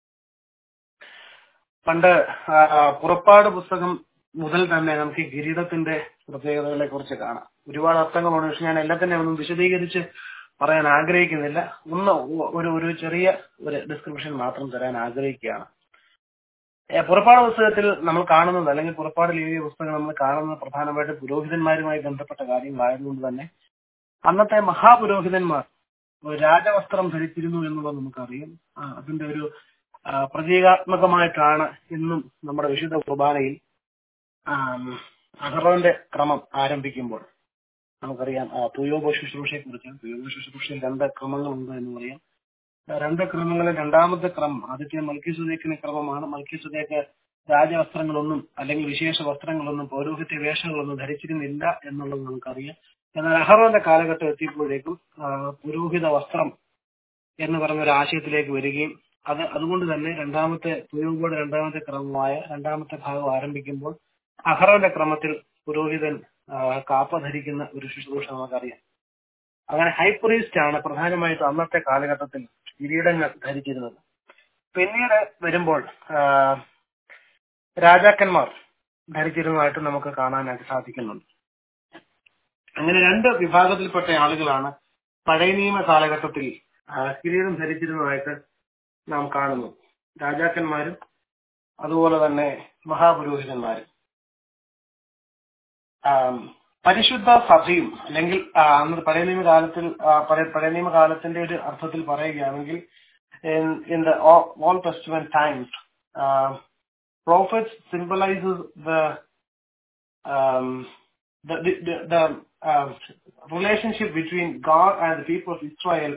പണ്ട് ആ, പുറപ്പാട് പുസ്തകം മുതൽ തന്നെ നമുക്ക് ഈ കിരീടത്തിന്റെ പ്രത്യേകതകളെ കുറിച്ച് കാണാം ഒരുപാട് അർത്ഥങ്ങളുണ്ട് പക്ഷെ ഞാൻ എല്ലാത്തിനെയും ഒന്നും വിശദീകരിച്ച് പറയാൻ ആഗ്രഹിക്കുന്നില്ല ഒന്ന് ഒരു ഒരു ചെറിയ ഒരു ഡിസ്ക്രിപ്ഷൻ മാത്രം തരാൻ ആഗ്രഹിക്കുകയാണ് ഏ, പുറപ്പാട് പുസ്തകത്തിൽ നമ്മൾ കാണുന്നത് അല്ലെങ്കിൽ പുറപ്പാട് എഴുതിയ പുസ്തകം നമ്മൾ കാണുന്നത് പ്രധാനമായിട്ടും പുരോഹിതന്മാരുമായി ബന്ധപ്പെട്ട കാര്യങ്ങളായതുകൊണ്ട് തന്നെ അന്നത്തെ മഹാപുരോഹിതന്മാർ ഒരു രാജവസ്ത്രം ധരിച്ചിരുന്നു എന്നുള്ളത് നമുക്കറിയാം ആ, അതിന്റെ ഒരു ആ, പ്രതീകാത്മകമായിട്ടാണ് ഇന്നും നമ്മുടെ വിശുദ്ധ കുർബാനയിൽ ആം, അഹറോന്റെ ക്രമം ആരംഭിക്കുമ്പോൾ നമുക്കറിയാം ആ, തുയോബോ ശുശ്രൂഷയെ കുറിച്ച് തുയോബോ ശുശ്രൂഷയിൽ രണ്ട് ക്രമങ്ങളുണ്ട് എന്ന് പറയാം ആ, രണ്ട് ക്രമങ്ങളിൽ രണ്ടാമത്തെ ക്രമം ആദ്യത്തെ മൽക്കിസുദേക്കിന്റെ ക്രമമാണ് മൽക്കിസുദേക്ക് രാജവസ്ത്രങ്ങളൊന്നും അല്ലെങ്കിൽ വിശേഷ വസ്ത്രങ്ങളൊന്നും പൗരോഹിത്യ വേഷങ്ങളൊന്നും ധരിച്ചിരുന്നില്ല എന്നുള്ളത് നമുക്കറിയാം എന്നാൽ അഹറോന്റെ കാലഘട്ടം എത്തിയപ്പോഴേക്കും ആ, പുരോഹിത വസ്ത്രം എന്ന് പറഞ്ഞ ഒരു ആശയത്തിലേക്ക് വരികയും അത് അതുകൊണ്ട് തന്നെ രണ്ടാമത്തെ തുയോബോയുടെ രണ്ടാമത്തെ ക്രമമായ രണ്ടാമത്തെ ഭാഗം ആരംഭിക്കുമ്പോൾ അഹറോന്റെ ക്രമത്തിൽ പുരോഹിതൻ ആ, കാപ്പ ധരിക്കുന്ന ഒരു ശുശ്രൂഷ നമുക്കറിയാം അങ്ങനെ ഹൈപ്രീസ്റ്റ് ആണ് പ്രധാനമായിട്ടും അന്നത്തെ കാലഘട്ടത്തിൽ കിരീടങ്ങൾ ധരിച്ചിരുന്നത് പിന്നീട് വരുമ്പോൾ ആ, രാജാക്കന്മാർ ധരിച്ചിരുന്നതായിട്ട് നമുക്ക് കാണാനായിട്ട് സാധിക്കുന്നുണ്ട് അങ്ങനെ രണ്ട് വിഭാഗത്തിൽപ്പെട്ട ആളുകളാണ് പഴയ നിയമ കാലഘട്ടത്തിൽ ആ, കിരീടം ധരിച്ചിരുന്നതായിട്ട് നാം കാണുന്നു രാജാക്കന്മാരും അതുപോലെ തന്നെ മഹാപുരോഹിതന്മാരും ആം, പരിശുദ്ധ സഭയും അല്ലെങ്കിൽ ആ, അന്ന് പഴയ നിയമ കാലത്തിൽ ആ, പഴയ പഴയ നിയമ കാലത്തിന്റെ ഒരു അർത്ഥത്തിൽ പറയുകയാണെങ്കിൽ in in the Old Old Testament times, uh, prophets symbolizes the um, the the, the, the uh, relationship between God and the people of Israel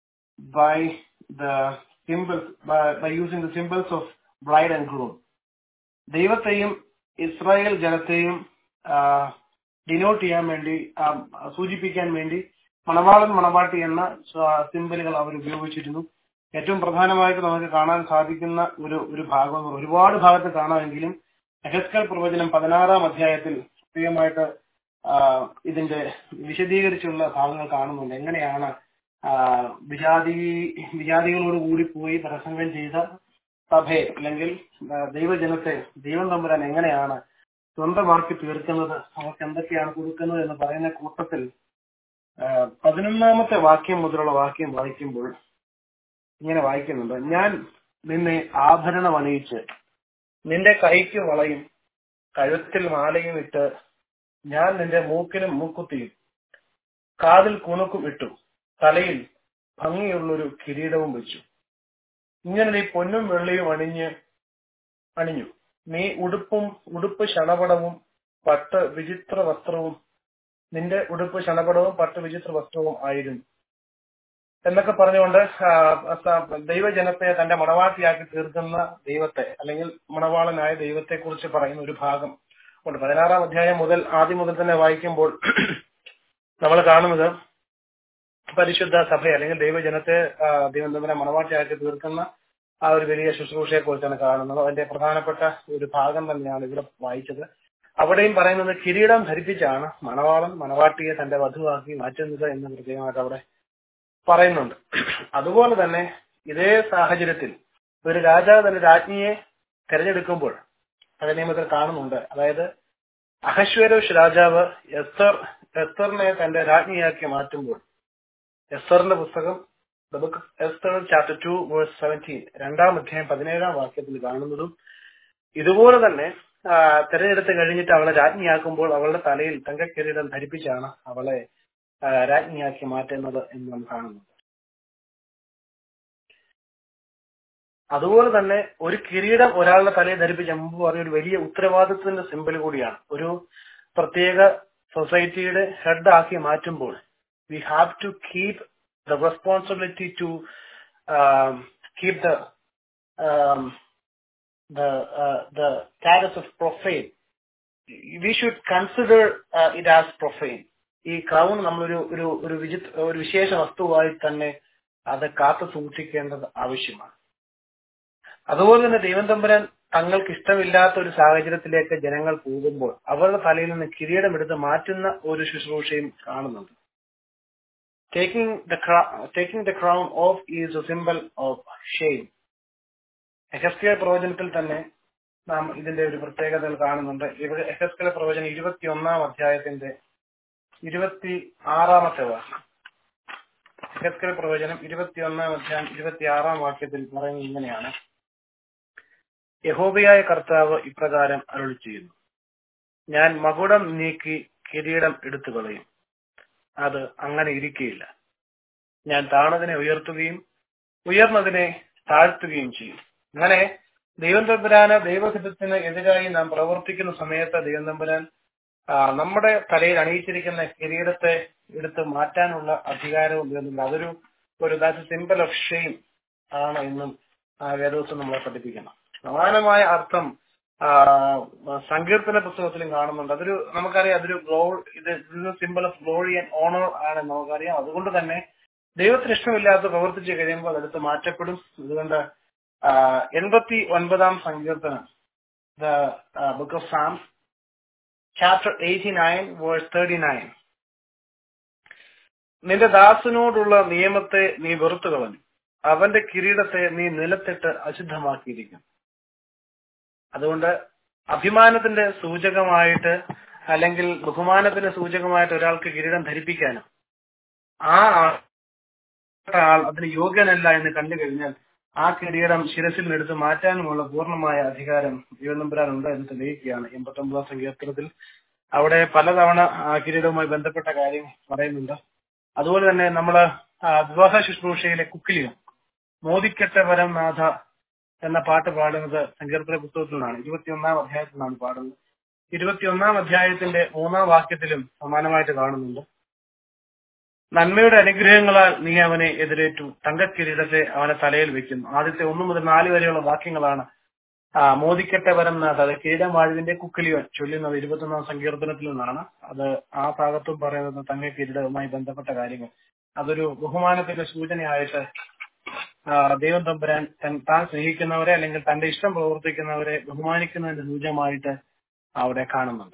by the symbols by, by using the symbols of bride and groom. ദൈവത്തെയും ഇസ്രായേൽ ജനത്തെയും ഡിനോട്ട് ചെയ്യാൻ വേണ്ടി ആ, സൂചിപ്പിക്കാൻ വേണ്ടി മണവാളൻ മണവാട്ടി എന്ന സിമ്പലുകൾ അവർ ഉപയോഗിച്ചിരുന്നു ഏറ്റവും പ്രധാനമായിട്ട് നമുക്ക് കാണാൻ സാധിക്കുന്ന ഒരു ഒരു ഭാഗം എന്ന് പറഞ്ഞാൽ ഒരുപാട് ഭാഗത്ത് കാണാമെങ്കിലും എഹസ്കൽ പ്രവചനം പതിനാറാം അധ്യായത്തിൽ പ്രത്യേകമായിട്ട് ആ, ഇതിന്റെ വിശദീകരിച്ചുള്ള ഭാഗങ്ങൾ കാണുന്നുണ്ട് എങ്ങനെയാണ് ആ, വിജാതി വിജാതികളോട് കൂടി പോയി പ്രസംഗം ചെയ്ത സഭയെ അല്ലെങ്കിൽ ആ, ദൈവജനത്തെ ദൈവം തമ്പുരാൻ എങ്ങനെയാണ് സ്വന്തമാക്കി തീർക്കുന്നത് അവർക്ക് എന്തൊക്കെയാണ് കൊടുക്കുന്നത് എന്ന് പറയുന്ന കൂട്ടത്തിൽ ആ, പതിനൊന്നാമത്തെ വാക്യം മുതലുള്ള വാക്യം വായിക്കുമ്പോൾ ഇങ്ങനെ വായിക്കുന്നുണ്ട് ഞാൻ നിന്നെ ആഭരണം അണിയിച്ച് നിന്റെ കൈക്ക് വളയും കഴുത്തിൽ മാലയും ഇട്ട് ഞാൻ നിന്റെ മൂക്കിനും മൂക്കുത്തിയും കാതിൽ കുണുക്കും ഇട്ടു തലയിൽ ഭംഗിയുള്ളൊരു കിരീടവും വെച്ചു ഇങ്ങനെ നീ പൊന്നും വെള്ളിയും അണിഞ്ഞ് അണിഞ്ഞു നീ ഉടുപ്പും ഉടുപ്പ് ശണപടവും പട്ട് വിചിത്ര വസ്ത്രവും നിന്റെ ഉടുപ്പ് ശണപടവും പട്ട് വിചിത്ര വസ്ത്രവും ആയിരുന്നു എന്നൊക്കെ പറഞ്ഞുകൊണ്ട് ആ, സ- ദൈവജനത്തെ തന്റെ മണവാട്ടിയാക്കി തീർക്കുന്ന ദൈവത്തെ അല്ലെങ്കിൽ മണവാളനായ ദൈവത്തെ കുറിച്ച് പറയുന്ന ഒരു ഭാഗം ഉണ്ട് പതിനാറാം അധ്യായം മുതൽ ആദ്യം മുതൽ തന്നെ വായിക്കുമ്പോൾ നമ്മൾ കാണുന്നത് പരിശുദ്ധ സഭ അല്ലെങ്കിൽ ദൈവജനത്തെ ആ, ദൈവം തമ്മിലെ മണവാട്ടിയാക്കി തീർക്കുന്ന ആ ഒരു വലിയ ശുശ്രൂഷയെ കുറിച്ചാണ് കാണുന്നത് അതിന്റെ പ്രധാനപ്പെട്ട ഒരു ഭാഗം തന്നെയാണ് ഇവിടെ വായിച്ചത് അവിടെയും പറയുന്നത് കിരീടം ധരിപ്പിച്ചാണ് മണവാളൻ മണവാട്ടിയെ തന്റെ വധുവാക്കി മാറ്റുന്നത് എന്ന് പ്രത്യേകമായിട്ട് അവിടെ പറയുന്നുണ്ട് അതുപോലെ തന്നെ ഇതേ സാഹചര്യത്തിൽ ഒരു രാജാവ് തന്റെ രാജ്ഞിയെ തെരഞ്ഞെടുക്കുമ്പോൾ അത് നിയമത്തിൽ കാണുന്നുണ്ട് അതായത് അഹശ്വരോഷ് രാജാവ് എസ്തർ എസ്തറിനെ തന്റെ രാജ്ഞിയാക്കി മാറ്റുമ്പോൾ എസ്തറിന്റെ പുസ്തകം the book Esther chapter two verse seventeen രണ്ടാം അധ്യായം പതിനേഴാം വാക്യത്തിൽ കാണുന്നതും ഇതുപോലെ തന്നെ ആ, തെരഞ്ഞെടുത്ത് കഴിഞ്ഞിട്ട് അവളെ രാജ്ഞിയാക്കുമ്പോൾ അവളുടെ തലയിൽ തങ്കക്കിരീടം ധരിപ്പിച്ചാണ് അവളെ ആ, രാജ്ഞിയാക്കി മാറ്റുന്നത് എന്ന് നാം കാണുന്നു അതുപോലെ തന്നെ ഒരു കിരീടം ഒരാളുടെ തലയിൽ ധരിപ്പിച്ച മുമ്പ് പറഞ്ഞ ഒരു വലിയ ഉത്തരവാദിത്വത്തിന്റെ സിമ്പൽ കൂടിയാണ് ഒരു പ്രത്യേക സൊസൈറ്റിയുടെ ഹെഡ് ആക്കി മാറ്റുമ്പോൾ we have to keep the responsibility to keep the the uh, the status of profane. We should consider uh, it as profane. ഈ ക്രൗൺ നമ്മളൊരു ഒരു ഒരു വിചിത്ര ഒരു വിശേഷ വസ്തുവായി തന്നെ അത് കാത്തു സൂക്ഷിക്കേണ്ടത് ആവശ്യമാണ് അതുപോലെ തന്നെ ദൈവം തമ്പുരാൻ തങ്ങൾക്ക് ഇഷ്ടമില്ലാത്ത ഒരു സാഹചര്യത്തിലേക്ക് ജനങ്ങൾ പോകുമ്പോൾ അവരുടെ തലയിൽ നിന്ന് കിരീടം എടുത്ത് മാറ്റുന്ന ഒരു ശുശ്രൂഷയും കാണുന്നുണ്ട് taking the taking the crown off is a symbol of shame എഹസ്കേൽ പ്രവചനത്തിൽ തന്നെ നാം ഇതിന്റെ ഒരു പ്രത്യേകതകൾ കാണുന്നുണ്ട് ഇവിടെ എഹസ്കേൽ പ്രവചനം ഇരുപത്തി ഒന്നാം അധ്യായത്തിന്റെ ഇരുപത്തി ആറാമത്തെ വാക്യം എഹസ്കേൽ പ്രവചനം ഇരുപത്തി ഒന്നാം അധ്യായം ഇരുപത്തി ആറാം വാക്യത്തിൽ പറയുന്നത് ഇങ്ങനെയാണ് യഹോബയായ കർത്താവ് ഇപ്രകാരം അരുളി ചെയ്യുന്നു ഞാൻ മകുടം നീക്കി കിരീടം എടുത്തു കളയും അത് അങ്ങനെ ഇരിക്കുകയില്ല ഞാൻ താണതിനെ ഉയർത്തുകയും ഉയർന്നതിനെ താഴ്ത്തുകയും ചെയ്യും അങ്ങനെ ദൈവം തമ്പുരാന് ദൈവഹിതത്തിന് എതിരായി നാം പ്രവർത്തിക്കുന്ന സമയത്ത് ദൈവം തമ്പുരാൻ ആ, നമ്മുടെ തലയിൽ അണിയിച്ചിരിക്കുന്ന കിരീടത്തെ എടുത്ത് മാറ്റാനുള്ള അധികാരവും ദൈവത്തിനുണ്ട് അതൊരു ഒരു ദാറ്റ് സിമ്പിൾ ഓഫ് ഷെയിം ആണ് എന്നും ആ, വേദോസം നമ്മളെ പഠിപ്പിക്കണം സമാനമായ അർത്ഥം ആ, സങ്കീർത്തന പുസ്തകത്തിലും കാണുന്നുണ്ട് അതൊരു നമുക്കറിയാം അതൊരു ഗ്ലോ ഇത് symbol of glory and honour ആണ് നമുക്കറിയാം അതുകൊണ്ട് തന്നെ ദൈവത്തിന് ഇഷ്ടമില്ലാത്ത പ്രവർത്തിച്ച് കഴിയുമ്പോൾ അതെടുത്ത് മാറ്റപ്പെടും അതുകൊണ്ട് എൺപത്തി ഒൻപതാം സങ്കീർത്തനം the book of Psalms chapter eighty nine verse thirty nine നിന്റെ ദാസനോടുള്ള നിയമത്തെ നീ വെറുത്തു കളഞ്ഞു അവന്റെ കിരീടത്തെ നീ നിലത്തിട്ട് അശുദ്ധമാക്കിയിരിക്കും അതുകൊണ്ട് അഭിമാനത്തിന്റെ സൂചകമായിട്ട് അല്ലെങ്കിൽ ബഹുമാനത്തിന്റെ സൂചകമായിട്ട് ഒരാൾക്ക് കിരീടം ധരിപ്പിക്കാനും ആ ആൾ അതിന് യോഗ്യനല്ല എന്ന് കണ്ടു കഴിഞ്ഞാൽ ആ കിരീടം ശിരസിൽ നിന്ന് എടുത്ത് മാറ്റാനുമുള്ള പൂർണ്ണമായ അധികാരം ദൈവനമ്പുരാനുണ്ട് എന്ന് തെളിയിക്കുകയാണ് എൺപത്തി ഒമ്പതാം സങ്കീർത്തനത്തിൽ അവിടെ പലതവണ ആ കിരീടവുമായി ബന്ധപ്പെട്ട കാര്യം പറയുന്നുണ്ട് അതുപോലെ തന്നെ നമ്മള് ആ വിവാഹ ശുശ്രൂഷയിലെ കുക്കിലിയും മോദിക്കട്ടെ വരം നാഥ എന്ന പാട്ട് പാടുന്നത് സങ്കീർത്തന പുസ്തകത്തിൽ നിന്നാണ് ഇരുപത്തിയൊന്നാം അധ്യായത്തിൽ നിന്നാണ് പാടുന്നത് ഇരുപത്തിയൊന്നാം അധ്യായത്തിന്റെ മൂന്നാം വാക്യത്തിലും സമാനമായിട്ട് കാണുന്നുണ്ട് നന്മയുടെ അനുഗ്രഹങ്ങളാൽ നീ അവനെ എതിരേറ്റു തങ്കക്കിരീടത്തെ അവനെ തലയിൽ വെക്കുന്നു ആദ്യത്തെ ഒന്നു മുതൽ നാല് വരെയുള്ള വാക്യങ്ങളാണ് ആ മോദിക്കട്ടെ വരം നാഥ അത് കിരീടമാഴുവിന്റെ കുക്കിലിയോൻ ചൊല്ലുന്നത് ഇരുപത്തൊന്നാം സങ്കീർത്തനത്തിൽ നിന്നാണ് അത് ആ ഭാഗത്തും പറയുന്നത് തങ്ക കിരീടവുമായി ബന്ധപ്പെട്ട കാര്യങ്ങൾ അതൊരു ബഹുമാനത്തിന്റെ സൂചനയായിട്ട് ആ, ദൈവം തമ്പുരാൻ തൻ- താൻ സ്നേഹിക്കുന്നവരെ അല്ലെങ്കിൽ തന്റെ ഇഷ്ടം പ്രവർത്തിക്കുന്നവരെ ബഹുമാനിക്കുന്നതിന്റെ സൂചകമായിട്ട് അവിടെ കാണുന്നുണ്ട്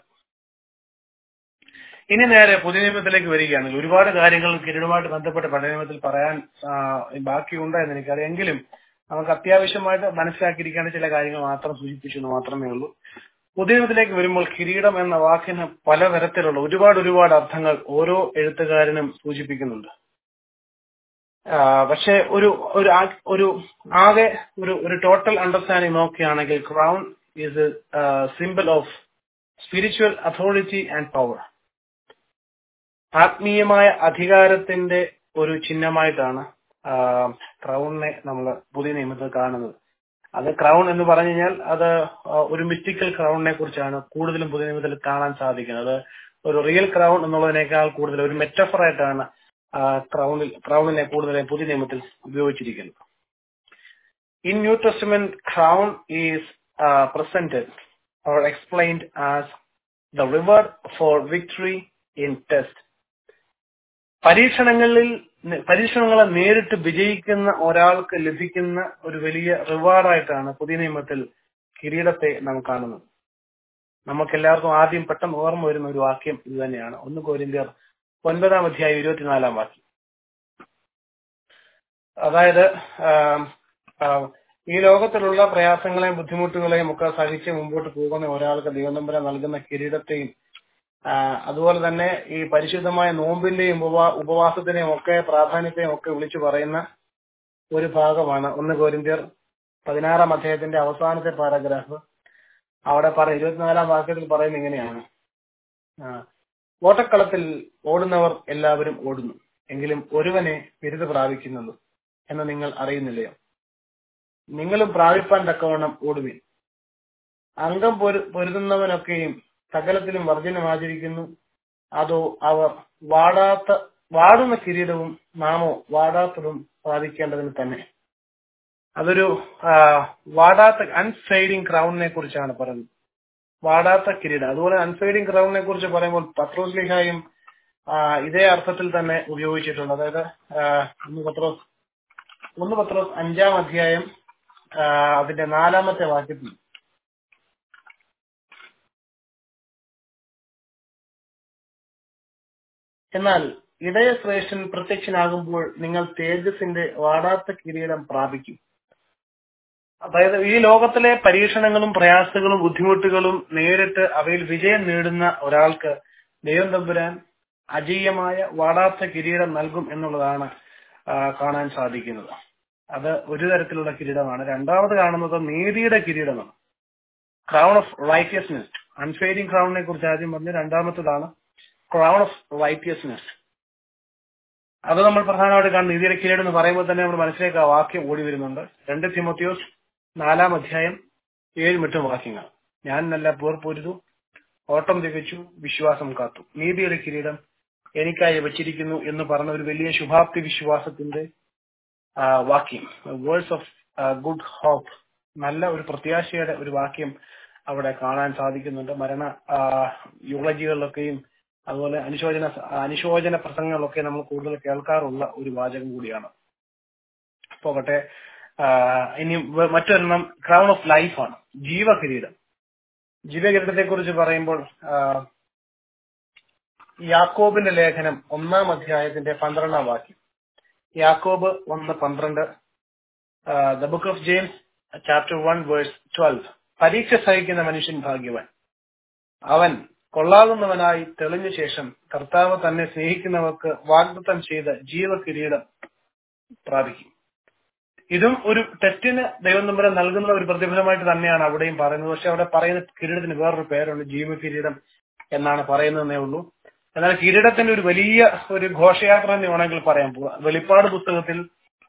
ഇനി നേരെ പുതിയ നിയമത്തിലേക്ക് വരികയാണെങ്കിൽ ഒരുപാട് കാര്യങ്ങൾ കിരീടവുമായിട്ട് ബന്ധപ്പെട്ട് പഴയ നിയമത്തിൽ പറയാൻ ആ, ബാക്കിയുണ്ട് എന്ന് എനിക്കറിയാം എങ്കിലും നമുക്ക് അത്യാവശ്യമായിട്ട് മനസ്സിലാക്കിയിരിക്കേണ്ട ചില കാര്യങ്ങൾ മാത്രം സൂചിപ്പിച്ചു എന്ന് മാത്രമേ ഉള്ളൂ പുതിയ നിയമത്തിലേക്ക് വരുമ്പോൾ കിരീടം എന്ന വാക്കിന് പലതരത്തിലുള്ള ഒരുപാട് ഒരുപാട് അർത്ഥങ്ങൾ ഓരോ എഴുത്തുകാരനും സൂചിപ്പിക്കുന്നുണ്ട് ആ, പക്ഷെ ഒരു ഒരു ആ- ഒരു ആകെ ഒരു ഒരു ടോട്ടൽ അണ്ടർസ്റ്റാൻഡിങ് നോക്കുകയാണെങ്കിൽ crown is symbol of spiritual authority and power ആത്മീയമായ അധികാരത്തിന്റെ ഒരു ചിഹ്നമായിട്ടാണ് ക്രൗണിനെ നമ്മൾ പുതിയ നിയമത്തിൽ കാണുന്നത് അത് ക്രൗൺ എന്ന് പറഞ്ഞു കഴിഞ്ഞാൽ അത് ആ, ഒരു മിസ്റ്റിക്കൽ ക്രൗണിനെ കുറിച്ചാണ് കൂടുതലും പുതിയ നിയമത്തിൽ കാണാൻ സാധിക്കുന്നത് അത് ഒരു റിയൽ ക്രൗൺ എന്നുള്ളതിനേക്കാൾ കൂടുതൽ ഒരു മെറ്റഫർ ആയിട്ടാണ് ക്രൗണിൽ ക്രൗണിനെ കൂടുതൽ പുതിയ നിയമത്തിൽ ഉപയോഗിച്ചിരിക്കുന്നത് in New Testament crown is presented or explained as the reward for victory in test പരീക്ഷണങ്ങളിൽ പരീക്ഷണങ്ങളെ നേരിട്ട് വിജയിക്കുന്ന ഒരാൾക്ക് ലഭിക്കുന്ന ഒരു വലിയ റിവാർഡായിട്ടാണ് പുതിയ നിയമത്തിൽ കിരീടത്തെ നാം കാണുന്നത് നമുക്ക് എല്ലാവർക്കും ആദ്യം പെട്ടെന്ന് ഓർമ്മ വരുന്ന ഒരു വാക്യം ഇത് തന്നെയാണ് ഒന്ന് കോരിന്ത്യർ ഒൻപതാം അധ്യായം ഇരുപത്തിനാലാം വാക്യം അതായത് ആം, ആ, ഈ ലോകത്തിലുള്ള പ്രയാസങ്ങളെയും ബുദ്ധിമുട്ടുകളെയും ഒക്കെ സഹിച്ച് മുമ്പോട്ട് പോകുന്ന ഒരാൾക്ക് ദൈവനമ്പര നൽകുന്ന കിരീടത്തെയും ആ, അതുപോലെ തന്നെ ഈ പരിശുദ്ധമായ നോമ്പിന്റെയും ഉപവാ ഉപവാസത്തിന്റെയും ഒക്കെ പ്രാധാന്യത്തെയും ഒക്കെ വിളിച്ചു പറയുന്ന ഒരു ഭാഗമാണ് ഒന്ന് കോരിന്ത്യർ പതിനാറാം അധ്യായത്തിന്റെ അവസാനത്തെ പാരഗ്രാഫ് അവിടെ പറ ഇരുപത്തിനാലാം വാക്യത്തിൽ പറയുന്നത് ഇങ്ങനെയാണ് ആ, ഓട്ടക്കളത്തിൽ ഓടുന്നവർ എല്ലാവരും ഓടുന്നു എങ്കിലും ഒരുവനെ ബിരുദ പ്രാപിക്കുന്നുള്ളൂ എന്ന് നിങ്ങൾ അറിയുന്നില്ലയോ നിങ്ങളും പ്രാപിപ്പാൻ തക്കവണ്ണം ഓടുവിൻ അംഗം പൊരു പൊരുതുന്നവനൊക്കെയും സകലത്തിലും വർജനം ആചരിക്കുന്നു അതോ അവർ വാടാത്ത വാടുന്ന കിരീടവും നാമോ വാടാത്തതും പ്രാപിക്കേണ്ടതിന് തന്നെ അതൊരു ആ, വാടാത്ത അൺഫെയ്ഡിങ് ക്രൗണിനെ കുറിച്ചാണ് പറയുന്നത് വാടാത്ത കിരീടം അതുപോലെ അൺഫെയ്ഡിങ് ക്രൗണിനെ കുറിച്ച് പറയുമ്പോൾ പത്രോസ് ലിഹായും ആ, ഇതേ അർത്ഥത്തിൽ തന്നെ ഉപയോഗിച്ചിട്ടുണ്ട് അതായത് ആ, ഒന്ന് പത്രോസ് ഒന്ന് പത്രോസ് അഞ്ചാം അധ്യായം ആ, അതിന്റെ നാലാമത്തെ വാക്യത്തിൽ എന്നാൽ ഇടയ ശ്രേഷ്ഠൻ പ്രത്യക്ഷനാകുമ്പോൾ നിങ്ങൾ തേജസിന്റെ വാടാത്ത കിരീടം പ്രാപിക്കും അതായത് ഈ ലോകത്തിലെ പരീക്ഷണങ്ങളും പ്രയാസങ്ങളും ബുദ്ധിമുട്ടുകളും നേരിട്ട് അവയിൽ വിജയം നേടുന്ന ഒരാൾക്ക് ദൈവം തമ്പുരാൻ അജീയമായ വാടാത്ത കിരീടം നൽകും എന്നുള്ളതാണ് ആ, കാണാൻ സാധിക്കുന്നത് അത് ഒരു തരത്തിലുള്ള കിരീടമാണ് രണ്ടാമത് കാണുന്നത് നീതിയുടെ കിരീടമാണ് ക്രൗൺ ഓഫ് റൈറ്റിയസ്നെസ് അൺഫെയിലിംഗ് ക്രൗണിനെ കുറിച്ച് ആദ്യം പറഞ്ഞു രണ്ടാമത്തതാണ് ക്രൗൺ ഓഫ് റൈറ്റിയസ്നെസ് അത് നമ്മൾ പ്രധാനമായിട്ട് കാണുന്ന നീതിയുടെ കിരീടം എന്ന് പറയുമ്പോൾ തന്നെ നമ്മൾ മനസ്സിലേക്ക് ആ വാക്യം ഓടി വരുന്നുണ്ട് രണ്ട് തിമോത്തിയോസ് നാലാം അധ്യായം ഏഴും എട്ടും വാക്യങ്ങൾ ഞാൻ നല്ല പോർ പൊരുതു ഓട്ടം തികച്ചു വിശ്വാസം കാത്തു നീതിയുടെ കിരീടം എനിക്കായി വച്ചിരിക്കുന്നു എന്ന് പറഞ്ഞ ഒരു വലിയ ശുഭാപ്തി വിശ്വാസത്തിന്റെ ആ, വാക്യം വേഴ്സ് ഓഫ് ഗുഡ് ഹോപ്പ് നല്ല ഒരു പ്രത്യാശയുടെ ഒരു വാക്യം അവിടെ കാണാൻ സാധിക്കുന്നുണ്ട് മരണ ആ, യൂളജികളിലൊക്കെയും അതുപോലെ അനുശോചന അനുശോചന പ്രസംഗങ്ങളൊക്കെ നമ്മൾ കൂടുതൽ കേൾക്കാറുള്ള ഒരു വാചകം കൂടിയാണ് പോകട്ടെ ആ, ഇനി വ- മറ്റൊരെണ്ണം ക്രൗൺ ഓഫ് ലൈഫാണ് ജീവകിരീടം ജീവകിരീടത്തെ കുറിച്ച് പറയുമ്പോൾ ആ, യാക്കോബിന്റെ ലേഖനം ഒന്നാം അധ്യായത്തിന്റെ പന്ത്രണ്ടാം വാക്യം യാക്കോബ് ഒന്ന് പന്ത്രണ്ട് the book of James chapter one verse twelve പരീക്ഷ സഹിക്കുന്ന മനുഷ്യൻ ഭാഗ്യവാൻ അവൻ കൊള്ളാകുന്നവനായി തെളിഞ്ഞ ശേഷം കർത്താവ് തന്നെ സ്നേഹിക്കുന്നവർക്ക് വാഗ്ദത്തം ചെയ്ത ജീവകിരീടം പ്രാപിക്കും ഇതും ഒരു ടെസ്റ്റിന് ദൈവം നമ്പരം നൽകുന്ന ഒരു പ്രതിഫലമായിട്ട് തന്നെയാണ് അവിടെയും പറയുന്നത് പക്ഷെ അവിടെ പറയുന്ന കിരീടത്തിന് വേറൊരു പേരുണ്ട് ജീവകിരീടം എന്നാണ് പറയുന്നതേ ഉള്ളൂ എന്നാൽ കിരീടത്തിന്റെ ഒരു വലിയ ഒരു ഘോഷയാത്ര എന്ന് വേണമെങ്കിൽ പറയാം പോ- വെളിപ്പാട് പുസ്തകത്തിൽ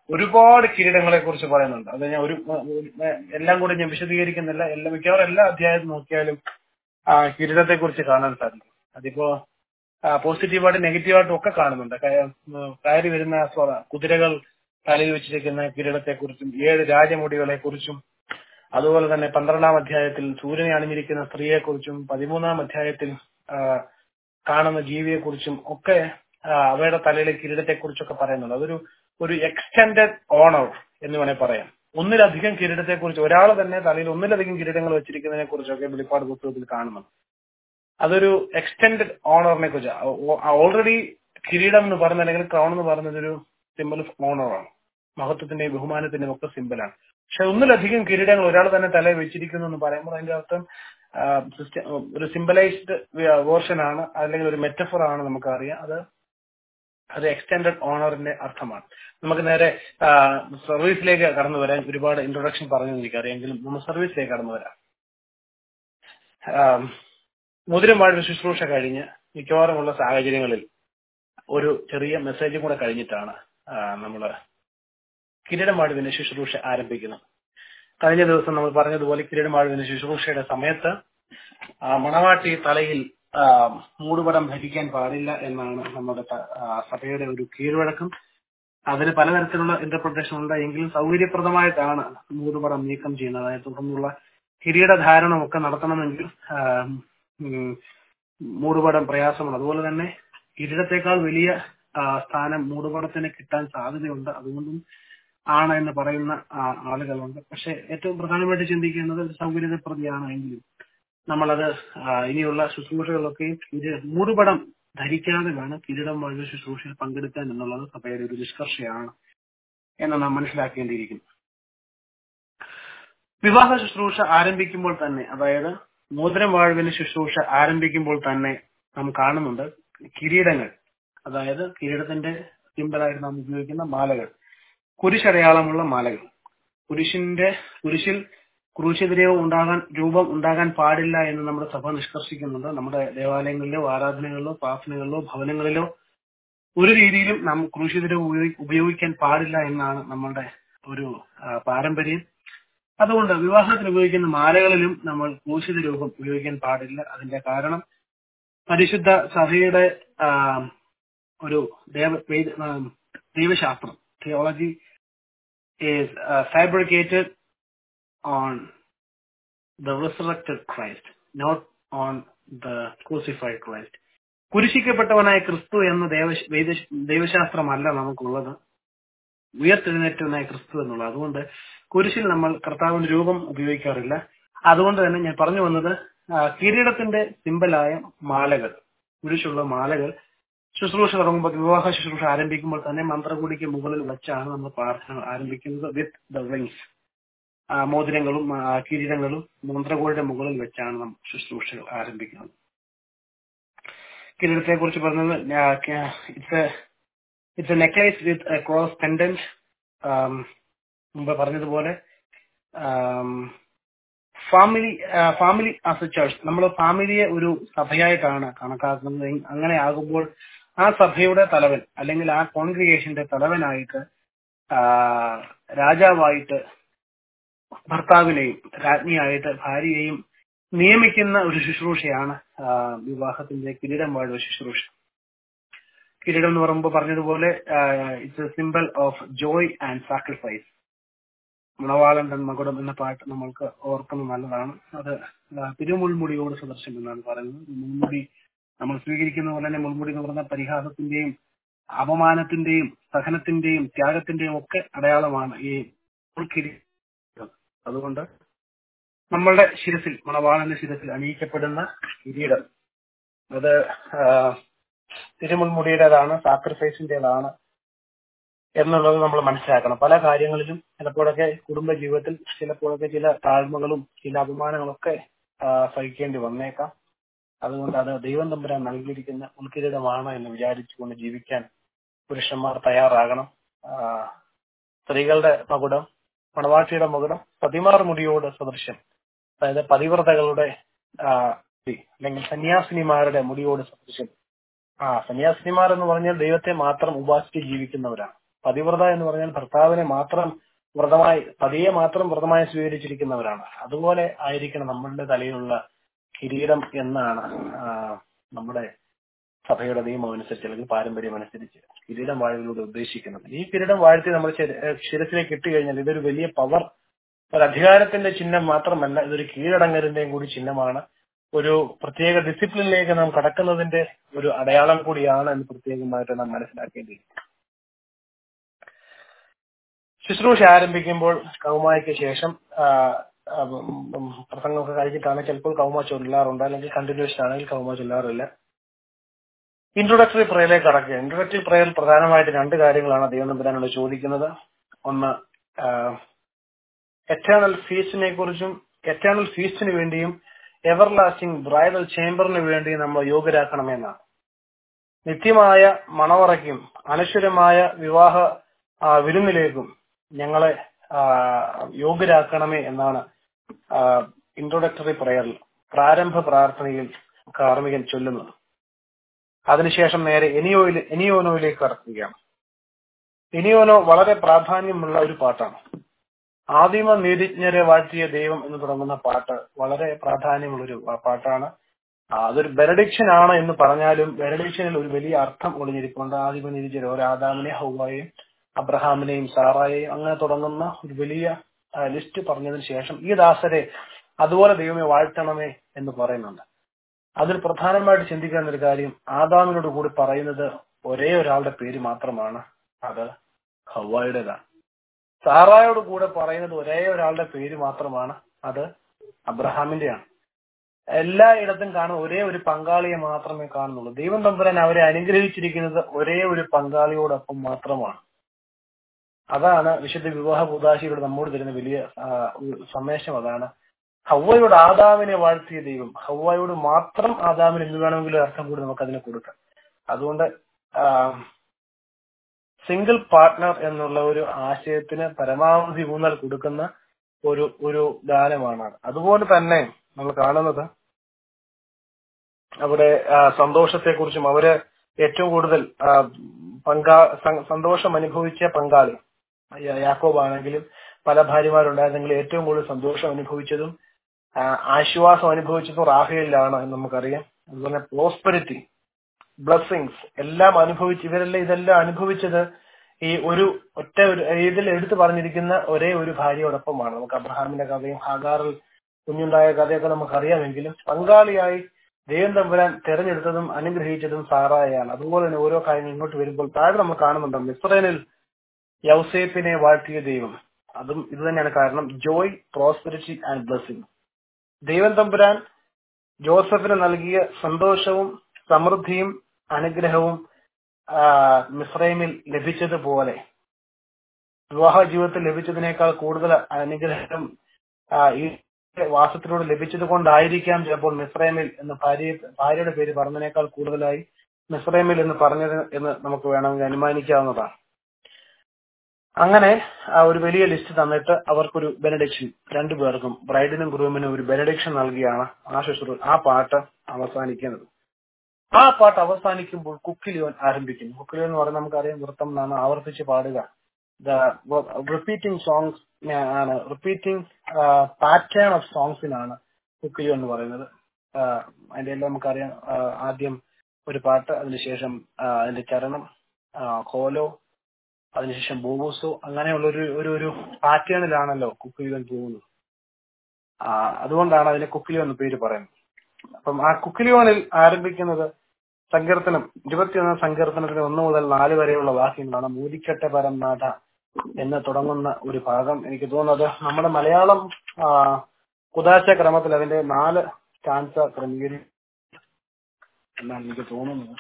ഒരുപാട് കിരീടങ്ങളെ കുറിച്ച് പറയുന്നുണ്ട് അത് ഞാൻ ഒരു ഏഹ്, എല്ലാം കൂടി ഞാൻ വിശദീകരിക്കുന്നില്ല എല്ലാ മിക്കവാറും എല്ലാ അധ്യായത്തിൽ നോക്കിയാലും ആ കിരീടത്തെ കുറിച്ച് കാണാൻ സാധിക്കും അതിപ്പോ പോസിറ്റീവായിട്ടും നെഗറ്റീവായിട്ടും ഒക്കെ കാണുന്നുണ്ട് കയ- ഉം, കയറി വരുന്ന സ്വ- കുതിരകൾ തലയിൽ വെച്ചിരിക്കുന്ന കിരീടത്തെ കുറിച്ചും ഏഴ് രാജമുടികളെ കുറിച്ചും അതുപോലെ തന്നെ പന്ത്രണ്ടാം അധ്യായത്തിൽ സൂര്യനെ അണിഞ്ഞിരിക്കുന്ന സ്ത്രീയെ കുറിച്ചും പതിമൂന്നാം അധ്യായത്തിൽ ആ, കാണുന്ന ജീവിയെ കുറിച്ചും ഒക്കെ ആ, അവയുടെ തലയിലെ കിരീടത്തെ കുറിച്ചൊക്കെ പറയുന്നുണ്ട് അതൊരു ഒരു എക്സ്റ്റെൻഡഡ് ഓണർ എന്ന് വേണേൽ പറയാം ഒന്നിലധികം കിരീടത്തെ കുറിച്ച് ഒരാൾ തന്നെ തലയിൽ ഒന്നിലധികം കിരീടങ്ങൾ വെച്ചിരിക്കുന്നതിനെ കുറിച്ചൊക്കെ വെളിപ്പാട് പുസ്തകത്തിൽ കാണുന്നുണ്ട് അതൊരു എക്സ്റ്റെൻഡഡ് ഓണറിനെ കുറിച്ച് ഓൾറെഡി കിരീടം എന്ന് പറയുന്നത് അല്ലെങ്കിൽ ക്രൗൺ എന്ന് പറയുന്നത് ഒരു സിമ്പിൾ ഓഫ് ഓണറാണ് മഹത്വത്തിന്റെയും ബഹുമാനത്തിന്റെയും ഒക്കെ സിമ്പിളാണ് പക്ഷെ ഒന്നിലധികം കിരീടങ്ങൾ ഒരാൾ തന്നെ തലയിൽ വെച്ചിരിക്കുന്നു എന്ന് പറയുമ്പോൾ അതിന്റെ അർത്ഥം ആ, സിസ്റ്റ- ഒരു സിംബലൈസ്ഡ് വേർഷൻ ആണ് അല്ലെങ്കിൽ ഒരു മെറ്റഫർ ആണ് നമുക്കറിയാം അത് അത് എക്സ്റ്റെൻഡഡ് ഓണറിന്റെ അർത്ഥമാണ് നമുക്ക് നേരെ ആ, സർവീസിലേക്ക് കടന്നു വരാൻ ഒരുപാട് ഇൻട്രൊഡക്ഷൻ പറഞ്ഞു എനിക്കറിയാമെങ്കിലും നമ്മൾ സർവീസിലേക്ക് കടന്നു വരാം ആം, മുതിരമാരുടെ ശുശ്രൂഷ കഴിഞ്ഞ് മിക്കവാറുമുള്ള സാഹചര്യങ്ങളിൽ ഒരു ചെറിയ മെസ്സേജും കൂടെ കഴിഞ്ഞിട്ടാണ് നമ്മൾ കിരീടമാടുവിന്റെ ശുശ്രൂഷ ആരംഭിക്കുന്നത് കഴിഞ്ഞ ദിവസം നമ്മൾ പറഞ്ഞതുപോലെ കിരീടമാടുവിന്റെ ശുശ്രൂഷയുടെ സമയത്ത് ആ, മണവാട്ടി തലയിൽ ആ, മൂടുപടം ധരിക്കാൻ പാടില്ല എന്നാണ് നമ്മുടെ ത- ആ, സഭയുടെ ഒരു കീഴ്വഴക്കം അതിന് പലതരത്തിലുള്ള ഇന്റർപ്രിട്ടേഷൻ ഉണ്ട് എങ്കിലും സൗകര്യപ്രദമായിട്ടാണ് മൂടുപടം നീക്കം ചെയ്യുന്നത് അതായത് തുടർന്നുള്ള കിരീടധാരണം ഒക്കെ നടത്തണമെങ്കിൽ ആ, ഉം, മൂടുപടം പ്രയാസമാണ് അതുപോലെ തന്നെ കിരീടത്തെക്കാൾ വലിയ ആ, സ്ഥാനം മൂടുപടത്തിന് കിട്ടാൻ സാധ്യതയുണ്ട് അതുകൊണ്ടും ആണ് എന്ന് പറയുന്ന ആ, ആളുകളുണ്ട് പക്ഷെ ഏറ്റവും പ്രധാനമായിട്ട് ചിന്തിക്കേണ്ടത് ഒരു സൗകര്യപ്രതിയാണ് എങ്കിലും നമ്മളത് ആ, ഇനിയുള്ള ശുശ്രൂഷകളൊക്കെ ഇത് മൂടുപടം ധരിക്കാതെ വേണം കിരീടം വഴി ശുശ്രൂഷയിൽ പങ്കെടുക്കാൻ എന്നുള്ളത് സഭയുടെ ഒരു നിഷ്കർഷയാണ് എന്ന് നാം മനസ്സിലാക്കേണ്ടിയിരിക്കുന്നു വിവാഹ ശുശ്രൂഷ ആരംഭിക്കുമ്പോൾ തന്നെ അതായത് മോതിരം വാഴുവിന് ശുശ്രൂഷ ആരംഭിക്കുമ്പോൾ തന്നെ നാം കാണുന്നുണ്ട് കിരീടങ്ങൾ അതായത് കിരീടത്തിന്റെ സിമ്പലായിട്ട് നാം ഉപയോഗിക്കുന്ന മാലകൾ കുരിശടയാളമുള്ള മാലകൾ കുരിശിന്റെ കുരിശിൽ ക്രൂശിതരവും ഉണ്ടാകാൻ രൂപം ഉണ്ടാകാൻ പാടില്ല എന്ന് നമ്മുടെ സഭ നിഷ്കർഷിക്കുന്നുണ്ട് നമ്മുടെ ദേവാലയങ്ങളിലോ ആരാധനകളിലോ പ്രാർത്ഥനകളിലോ ഭവനങ്ങളിലോ ഒരു രീതിയിലും നാം ക്രൂശിതരവ് ഉപയോഗി- ഉപയോഗിക്കാൻ പാടില്ല എന്നാണ് നമ്മളുടെ ഒരു ആ, പാരമ്പര്യം അതുകൊണ്ട് വിവാഹത്തിന് ഉപയോഗിക്കുന്ന മാലകളിലും നമ്മൾ ക്രൂശിത രൂപം ഉപയോഗിക്കാൻ പാടില്ല അതിന്റെ കാരണം പരിശുദ്ധ സഭയുടെ ആ, ഒരു ദേവ വേദ- ആ, ദൈവശാസ്ത്രം theology is uh, fabricated on the resurrected Christ, not on the crucified Christ. കുരിശിക്കപ്പെട്ടവനായ ക്രിസ്തു എന്ന ദേവ വേദ- ദൈവശാസ്ത്രമല്ല നമുക്കുള്ളത് ഉയർത്തെഴുന്നേറ്റവനായ ക്രിസ്തു എന്നുള്ളത് അതുകൊണ്ട് കുരിശിൽ നമ്മൾ കർത്താവിന്റെ രൂപം ഉപയോഗിക്കാറില്ല അതുകൊണ്ട് തന്നെ ഞാൻ പറഞ്ഞു വന്നത് ആ, കിരീടത്തിന്റെ സിമ്പലായ മാലകൾ കുരിശുള്ള മാലകൾ ശുശ്രൂഷ തുടങ്ങുമ്പോൾ വിവാഹ ശുശ്രൂഷ ആരംഭിക്കുമ്പോൾ തന്നെ മന്ത്രകൂടിക്ക് മുകളിൽ വെച്ചാണ് നമ്മൾ പ്രാർത്ഥന ആരംഭിക്കുന്നത് വിത്ത് ദ റിങ്സ് മോതിരങ്ങളും ആ, കിരീടങ്ങളും മന്ത്രകൂടിയുടെ മുകളിൽ വെച്ചാണ് നാം ശുശ്രൂഷകൾ ആരംഭിക്കുന്നത് കിരീടത്തെ കുറിച്ച് പറഞ്ഞത് it's it's a necklace with a cross pendant മുമ്പ് പറഞ്ഞതുപോലെ family family as a church നമ്മൾ ഫാമിലിയെ ഒരു സഭയായിട്ടാണ് കണക്കാക്കുന്നത് എങ്- അങ്ങനെ ആകുമ്പോൾ ആ സഭയുടെ തലവൻ അല്ലെങ്കിൽ ആ കോൺഗ്രിഗേഷന്റെ തലവനായിട്ട് ആ, രാജാവായിട്ട് ഭർത്താവിനെയും രാജ്ഞിയായിട്ട് ഭാര്യയെയും നിയമിക്കുന്ന ഒരു ശുശ്രൂഷയാണ് ആ, വിവാഹത്തിന്റെ കിരീടം വാഴുന്ന ശുശ്രൂഷ കിരീടം എന്ന് പറയുമ്പോൾ പറഞ്ഞതുപോലെ it's a symbol of joy and sacrifice മണവാളൻ തൻ മകുടം എന്ന പാട്ട് നമ്മൾക്ക് ഓർക്കുന്നത് നല്ലതാണ് അത് ആ, തിരുമുൾമുടിയോട് സദൃശം എന്നാണ് പറയുന്നത് മുൾമുടി നമ്മൾ സ്വീകരിക്കുന്ന പോലെ തന്നെ മുൾമുടി എന്ന് പറയുന്ന പരിഹാസത്തിന്റെയും അപമാനത്തിന്റെയും സഹനത്തിന്റെയും ത്യാഗത്തിന്റെയും ഒക്കെ അടയാളമാണ് ഈ മുൾക്കിരീടം അതുകൊണ്ട് നമ്മളുടെ ശിരസിൽ മണവാളന്റെ ശിരസിൽ അണിയിക്കപ്പെടുന്ന കിരീടം അത് ആ, തിരുമുൾമുടിയുടേതാണ് സാക്രിഫൈസിന്റേതാണ് എന്നുള്ളത് നമ്മൾ മനസ്സിലാക്കണം പല കാര്യങ്ങളിലും ചിലപ്പോഴൊക്കെ കുടുംബ ജീവിതത്തിൽ ചിലപ്പോഴൊക്കെ ചില താഴ്മകളും ചില അപമാനങ്ങളൊക്കെ ആ, സഹിക്കേണ്ടി വന്നേക്കാം അതുകൊണ്ട് അത് ദൈവം തമ്പുരാൻ നൽകിയിരിക്കുന്ന ഉൾക്കിരീടമാണ് എന്ന് വിചാരിച്ചുകൊണ്ട് ജീവിക്കാൻ പുരുഷന്മാർ തയ്യാറാകണം ആ, സ്ത്രീകളുടെ മകുടം മണവാട്ടിയുടെ മകുടം പതിമാർ മുടിയോട് സദൃശ്യം അതായത് പതിവ്രതകളുടെ ആ, മുടി, അല്ലെങ്കിൽ സന്യാസിനിമാരുടെ മുടിയോട് സദൃശ്യം ആ സന്യാസിനിമാർ എന്ന് പറഞ്ഞാൽ ദൈവത്തെ മാത്രം ഉപാസിച്ച് ജീവിക്കുന്നവരാണ് പതിവ്രത എന്ന് പറഞ്ഞാൽ ഭർത്താവിനെ മാത്രം വ്രതമായി പതിയെ മാത്രം വ്രതമായി സ്വീകരിച്ചിരിക്കുന്നവരാണ് അതുപോലെ ആയിരിക്കണം നമ്മളുടെ തലയിലുള്ള കിരീടം എന്നാണ് ആ, നമ്മുടെ സഭയുടെ നിയമം അനുസരിച്ച് അല്ലെങ്കിൽ പാരമ്പര്യം അനുസരിച്ച് കിരീടം വാഴുകളിലൂടെ ഉദ്ദേശിക്കുന്നത് ഈ കിരീടം വാഴ്ത്തി നമ്മൾ ശരി- ഏഹ് ശിരസിലേക്ക് ഇട്ട് കഴിഞ്ഞാൽ ഇതൊരു വലിയ പവർ ഒരു അധികാരത്തിന്റെ ചിഹ്നം മാത്രമല്ല ഇതൊരു കീഴടങ്ങലിന്റെയും കൂടി ചിഹ്നമാണ് ഒരു പ്രത്യേക ഡിസിപ്ലിനിലേക്ക് നാം കടക്കുന്നതിന്റെ ഒരു അടയാളം കൂടിയാണ് എന്ന് പ്രത്യേകമായിട്ട് നാം മനസ്സിലാക്കേണ്ടിയിരിക്കുന്നു ശുശ്രൂഷ ആരംഭിക്കുമ്പോൾ കൗമായ്ക്ക് ശേഷം ആ, ആ, ഉം, ഉം, പ്രസംഗമൊക്കെ കഴിഞ്ഞിട്ടാണ് ചിലപ്പോൾ കൗമ ചൊല്ലാറുണ്ട് അല്ലെങ്കിൽ കണ്ടിന്യൂഷൻ ആണെങ്കിൽ കൗമ ചൊല്ലാറില്ല ഇൻട്രൊഡക്ടറി പ്രയറിലേക്ക് കടക്കുക ഇൻട്രൊഡക്ടറി പ്രയറിൽ പ്രധാനമായിട്ട് രണ്ട് കാര്യങ്ങളാണ് ദൈവം തമ്പുരാനോട് ചോദിക്കുന്നത് ഒന്ന് എറ്റേണൽ ഫീസ്റ്റിനെ കുറിച്ചും എറ്റേണൽ ഫീസ്റ്റിന് വേണ്ടിയും എവർ ലാസ്റ്റിംഗ് ബ്രൈഡൽ ചേംബറിന് വേണ്ടിയും നമ്മൾ യോഗ്യരാക്കണമെന്നാണ് നിത്യമായ മണവറയ്ക്കും അനശ്വരമായ വിവാഹ ആ, വിരുന്നിലേക്കും ഞങ്ങളെ ആ, യോഗ്യരാക്കണമേ എന്നാണ് ഇൻട്രൊഡക്ടറി പ്രയറിൽ പ്രാരംഭ പ്രാർത്ഥനയിൽ കാർമികൻ ചൊല്ലുന്നത് അതിനുശേഷം നേരെ എനിയോയിൽ എനിയോനോയിലേക്ക് കടക്കുകയാണ് എനിയോനോ വളരെ പ്രാധാന്യമുള്ള ഒരു പാട്ടാണ് ആദിമ നീതിജ്ഞരെ വാഴ്ത്തിയ ദൈവം എന്ന് തുടങ്ങുന്ന പാട്ട് വളരെ പ്രാധാന്യമുള്ള ഒരു പാട്ടാണ് ആ, അതൊരു ബെനഡിക്ഷൻ ആണ് എന്ന് പറഞ്ഞാലും ബെനഡിക്ഷനിൽ ഒരു വലിയ അർത്ഥം ഒളിഞ്ഞിരിപ്പുണ്ട് ആദിമ നീതിജ്ഞർ ഒരു ആദാമിനെ ഹൗവായെയും അബ്രഹാമിനെയും സാറായെയും അങ്ങനെ തുടങ്ങുന്ന ഒരു വലിയ ആ, ലിസ്റ്റ് പറഞ്ഞതിന് ശേഷം ഈ ദാസരെ അതുപോലെ ദൈവമേ വാഴ്ത്തണമേ എന്ന് പറയുന്നുണ്ട് അതിൽ പ്രധാനമായിട്ട് ചിന്തിക്കേണ്ട ഒരു കാര്യം ആദാമിനോട് കൂടി പറയുന്നത് ഒരേ ഒരാളുടെ പേര് മാത്രമാണ് അത് ഹവായുടേതാണ് സാറായോട് കൂടെ പറയുന്നത് ഒരേ ഒരാളുടെ പേര് മാത്രമാണ് അത് അബ്രഹാമിന്റെയാണ് എല്ലായിടത്തും കാണുന്ന ഒരേ ഒരു പങ്കാളിയെ മാത്രമേ കാണുന്നുള്ളൂ ദൈവം തമ്പുരാൻ അവരെ അനുഗ്രഹിച്ചിരിക്കുന്നത് ഒരേ ഒരു പങ്കാളിയോടൊപ്പം മാത്രമാണ് അതാണ് വിശുദ്ധ വിവാഹ കൂതാശിയുടെ നമ്മോട് തരുന്ന വലിയ ആ, ഒരു സന്ദേശം അതാണ് ഹവ്വയോട് ആദാമിനെ വാഴ്ത്തിയ ദൈവം ഹവ്വയോട് മാത്രം ആദാമിന് എന്ന് വേണമെങ്കിലും അർത്ഥം കൂടി നമുക്ക് അതിനെ കൊടുക്കാം അതുകൊണ്ട് സിംഗിൾ പാർട്ട്ണർ എന്നുള്ള ഒരു ആശയത്തിന് പരമാവധി ഊന്നൽ കൊടുക്കുന്ന ഒരു ഒരു ഗാനമാണ് അത്. അതുപോലെ തന്നെ നമ്മൾ കാണുന്നത് അവിടെ ആ, സന്തോഷത്തെക്കുറിച്ചും അവര് ഏറ്റവും കൂടുതൽ ആ, പങ്കാ സ- സന്തോഷം അനുഭവിച്ച പങ്കാളി യാ- യാക്കോബ് ആണെങ്കിലും പല ഭാര്യമാരുണ്ടായിരുന്നെങ്കിൽ ഏറ്റവും കൂടുതൽ സന്തോഷം അനുഭവിച്ചതും ആ, ആശ്വാസം അനുഭവിച്ചതും റാഹേലിലാണ് എന്ന് നമുക്കറിയാം അതുപോലെ പ്രോസ്പെരിറ്റി ബ്ലസ്സിങ്സ് എല്ലാം അനുഭവിച്ച് ഇവരെല്ലാം ഇതെല്ലാം അനുഭവിച്ചത് ഈ ഒരു ഒറ്റ ഒരു ഇതിൽ എടുത്തു പറഞ്ഞിരിക്കുന്ന ഒരേ ഒരു ഭാര്യയോടൊപ്പമാണ് നമുക്ക് അബ്രഹാമിന്റെ കഥയും ഹാഗാറിൽ കുഞ്ഞുണ്ടായ കഥയൊക്കെ നമുക്കറിയാമെങ്കിലും പങ്കാളിയായി ദൈവം തമ്പുരാൻ തെരഞ്ഞെടുത്തതും അനുഗ്രഹിച്ചതും സാറായാണ് അതുപോലെ തന്നെ ഓരോ കാര്യങ്ങൾ ഇങ്ങോട്ട് വരുമ്പോൾ താഴെ നമ്മൾ കാണുന്നുണ്ട് മിസ്രൈനിൽ യൗസേപ്പിനെ വാഴ്ത്തിയ ദൈവം അതും ഇത് തന്നെയാണ് കാരണം ജോയ് പ്രോസ്പെരിറ്റി ആൻഡ് ബ്ലസ്സിംഗ് ദൈവം തമ്പുരാൻ ജോസഫിന് നൽകിയ സന്തോഷവും സമൃദ്ധിയും അനുഗ്രഹവും ആ, മിസ്രൈമിൽ ലഭിച്ചതുപോലെ വിവാഹ ജീവിതത്തിൽ ലഭിച്ചതിനേക്കാൾ കൂടുതൽ അനുഗ്രഹം ആ, ഈ വാസത്തിലൂടെ ലഭിച്ചത് കൊണ്ടായിരിക്കാം ചിലപ്പോൾ മിസ്രൈമിൽ എന്ന് ഭാര്യ ഭാര്യയുടെ പേര് പറഞ്ഞതിനേക്കാൾ കൂടുതലായി മിസ്രൈമിൽ എന്ന് പറഞ്ഞത് എന്ന് നമുക്ക് വേണമെങ്കിൽ അനുമാനിക്കാവുന്നതാണ് അങ്ങനെ ആ ഒരു വലിയ ലിസ്റ്റ് തന്നിട്ട് അവർക്കൊരു ബെനഡിക്ഷൻ രണ്ടുപേർക്കും ബ്രൈഡിനും ഗ്രൂമിനും ഒരു ബെനഡിക്ഷൻ നൽകിയാണ് ആ ശുശ്രൂ ആ പാട്ട് അവസാനിക്കുന്നത് ആ പാട്ട് അവസാനിക്കുമ്പോൾ കുക്കിലിയോൻ ആരംഭിക്കുന്നു കുക്കിലിയോൻ എന്ന് പറഞ്ഞാൽ നമുക്കറിയാം വൃത്തം എന്നാണ് ആവർത്തിച്ച് പാടുക റിപ്പീറ്റിംഗ് സോങ്സ് ആണ് റിപ്പീറ്റിംഗ് പാറ്റേൺ ഓഫ് സോങ്സിനാണ് കുക്കിലിയോൻ എന്ന് പറയുന്നത് ആ, അതിന്റെ എല്ലാം നമുക്കറിയാം ആ, ആദ്യം ഒരു പാട്ട് അതിനുശേഷം ആ, അതിന്റെ ചരണം ആ, ഹോലോ അതിനുശേഷം ബോബോസോ അങ്ങനെയുള്ള ഒരു ഒരു ഒരു പാറ്റേണിലാണല്ലോ കുക്കിലിയോൻ പോകുന്നത് ആ, അതുകൊണ്ടാണ് അതിന് കുക്കിലിയോൻ എന്ന് പേര് പറയുന്നത് അപ്പം ആ കുക്കിലിയോനിൽ ആരംഭിക്കുന്നത് സങ്കീർത്തനം ഇരുപത്തിയൊന്ന് സങ്കീർത്തനത്തിന് ഒന്ന് മുതൽ നാല് വരെയുള്ള വാക്യങ്ങളാണ് മൂലിക്കട്ടെ പരംനാഥ എന്ന് തുടങ്ങുന്ന ഒരു ഭാഗം എനിക്ക് തോന്നുന്നത് നമ്മുടെ മലയാളം ആ, കുദാശ ക്രമത്തിൽ അതിന്റെ നാല് സ്റ്റാൻസ ക്രമീകരി എന്നാണ് എനിക്ക് തോന്നുന്നത്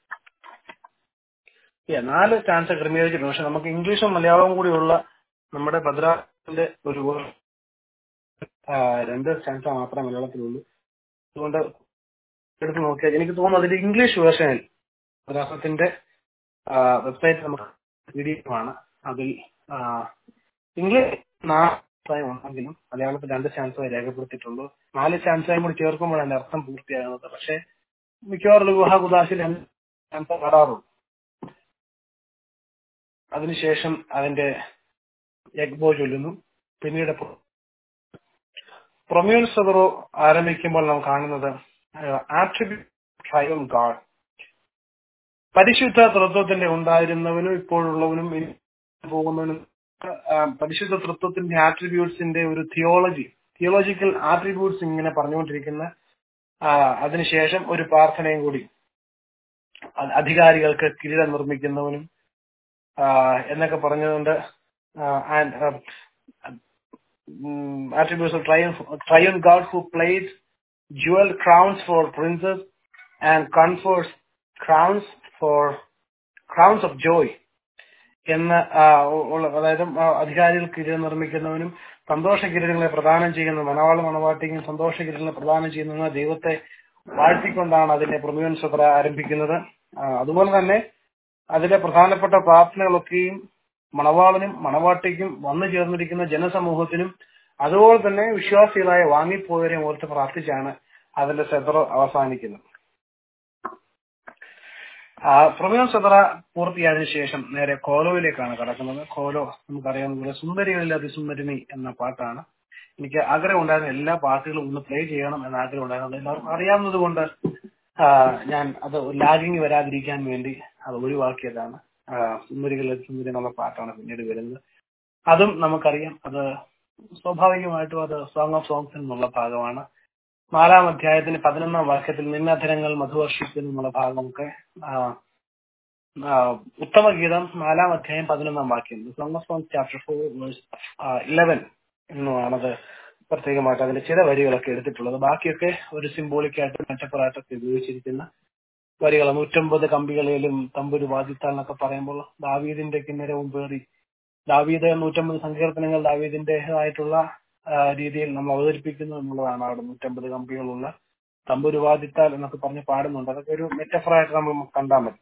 Yeah, നാല് സ്റ്റാൻസ ക്രമീകരിച്ചിട്ടുണ്ട് പക്ഷെ നമുക്ക് ഇംഗ്ലീഷും മലയാളവും കൂടിയുള്ള നമ്മുടെ ഭദ്രാന്റെ ഒരു ആ, രണ്ട് സ്റ്റാൻസ മാത്രമേ മലയാളത്തിലുള്ളൂ അതുകൊണ്ട് എടുത്ത് നോക്കിയാൽ എനിക്ക് തോന്നുന്നു അതിന്റെ ഇംഗ്ലീഷ് വേർഷനിൽ രാഷ്ട്രത്തിന്റെ വെബ്സൈറ്റ് നമുക്ക് പി ഡി എഫ് ആണ് അതിൽ ആ, ഇംഗ്ലീഷ് നാല് ഉണ്ടെങ്കിലും മലയാളത്തിൽ രണ്ട് ചാൻസായി രേഖപ്പെടുത്തിയിട്ടുള്ളൂ നാല് ചാൻസായും കൂടി ചേർക്കുമ്പോൾ അതിന്റെ അർത്ഥം പൂർത്തിയാകുന്നത് പക്ഷേ മിക്കവാറും വിവാഹ കുദാശിൽ രണ്ട് ചാൻസ് വരാറുള്ളൂ അതിനുശേഷം അതിന്റെ യഗ്ബോ ചൊല്ലുന്നു പിന്നീട് പ്രൊമ്യൂൺ സദറോ ആരംഭിക്കുമ്പോൾ നാം കാണുന്നത് ആട്രിബ്യൂട്ട് ട്രൈവൺ ഗാഡ് പരിശുദ്ധ തൃത്വത്തിന്റെ ഉണ്ടായിരുന്നവനും ഇപ്പോഴുള്ളവനും ഇനി പോകുന്നവനും ആ, പരിശുദ്ധ തൃത്വത്തിന്റെ ആട്രിബ്യൂട്ട്സിന്റെ ഒരു തിയോളജി തിയോളജിക്കൽ ആട്രിബ്യൂട്ട്സ് ഇങ്ങനെ പറഞ്ഞുകൊണ്ടിരിക്കുന്ന ആ, അതിനുശേഷം ഒരു പ്രാർത്ഥനയും കൂടി അ- അധികാരികൾക്ക് കിരീടം നിർമ്മിക്കുന്നവനും ആ, എന്നൊക്കെ പറഞ്ഞുകൊണ്ട് and attributes of triumph, triumph God who plays jewel crowns for princes and confers crowns for crowns of joy എന്ന് ആ, ഉള്ള അതായത് ആ, അധികാരികൾ കിരീടം നിർമ്മിക്കുന്നവനും സന്തോഷ കിരീടങ്ങളെ പ്രദാനം ചെയ്യുന്ന മണവാള മണവാട്ടിക്കും സന്തോഷ കിരീടങ്ങളെ പ്രദാനം ചെയ്യുന്ന ദൈവത്തെ വാഴ്ത്തിക്കൊണ്ടാണ് അതിന്റെ പ്രമുഖൻ സത്ര ആരംഭിക്കുന്നത് ആ, അതുപോലെ തന്നെ അതിലെ പ്രധാനപ്പെട്ട പ്രാർത്ഥനകളൊക്കെയും മണവാളനും മണവാട്ടിക്കും വന്നു ചേർന്നിരിക്കുന്ന ജനസമൂഹത്തിനും അതുപോലെ തന്നെ വിശ്വാസികളായ വാങ്ങിപ്പോയവരെ ഓർത്ത് പ്രാർത്ഥിച്ചാണ് അതിന്റെ സെതറ അവസാനിക്കുന്നത് ആ പ്രമേയം സെതറ പൂർത്തിയായതിനു ശേഷം നേരെ കോലോയിലേക്കാണ് കടക്കുന്നത് കോലോ നമുക്കറിയാവുന്ന പോലെ സുന്ദരികളിൽ അതിസുന്ദരിണി എന്ന പാട്ടാണ് എനിക്ക് ആഗ്രഹം ഉണ്ടായിരുന്ന എല്ലാ പാട്ടുകളും ഒന്ന് പ്ലേ ചെയ്യണം എന്ന ആഗ്രഹം ഉണ്ടായിരുന്നു അത് എല്ലാവർക്കും അറിയാവുന്നത് കൊണ്ട് ആ, ഞാൻ അത് ലാഗിങ് വരാതിരിക്കാൻ വേണ്ടി അത് ഒഴിവാക്കിയതാണ് ആ, സുന്ദരികളിൽ അതിസുന്ദരി എന്നുള്ള പാട്ടാണ് പിന്നീട് വരുന്നത് അതും നമുക്കറിയാം അത് സ്വാഭാവികമായിട്ടും അത് സോങ് ഓഫ് സോങ്സ് എന്നുള്ള ഭാഗമാണ് നാലാം അധ്യായത്തിന് പതിനൊന്നാം വാക്യത്തിൽ നിന്നധരങ്ങൾ മധുവർഷിക്കുന്നു എന്നുള്ള ഭാഗമൊക്കെ ആ, ആ, ഉത്തമഗീതം നാലാം അധ്യായം പതിനൊന്നാം വാക്യം Song of Songs chapter four verse eleven എന്നുമാണത് പ്രത്യേകമായിട്ട് അതിന്റെ ചില വരികളൊക്കെ എടുത്തിട്ടുള്ളത് ബാക്കിയൊക്കെ ഒരു സിംബോളിക്കായിട്ട് മെറ്റപ്പറായിട്ടൊക്കെ ഉപയോഗിച്ചിരിക്കുന്ന വരികൾ നൂറ്റമ്പത് കമ്പികളിലും തമ്പുരു വാദിത്താൽ എന്നൊക്കെ പറയുമ്പോൾ ദാവീദിന്റെ കിന്നരവും പേറി ദാവീദ് നൂറ്റമ്പത് സങ്കീർത്തനങ്ങൾ ദാവീദിന്റേതായിട്ടുള്ള ആ, രീതിയിൽ നമ്മൾ അവതരിപ്പിക്കുന്നു എന്നുള്ളതാണ് അവിടെ നൂറ്റമ്പത് കമ്പികളുള്ള തമ്പുരു വാദിത്താൽ എന്നൊക്കെ പറഞ്ഞ് പാടുന്നുണ്ട് അതൊക്കെ ഒരു മെറ്റഫറായിട്ട് നമ്മൾ കണ്ടാൽ മതി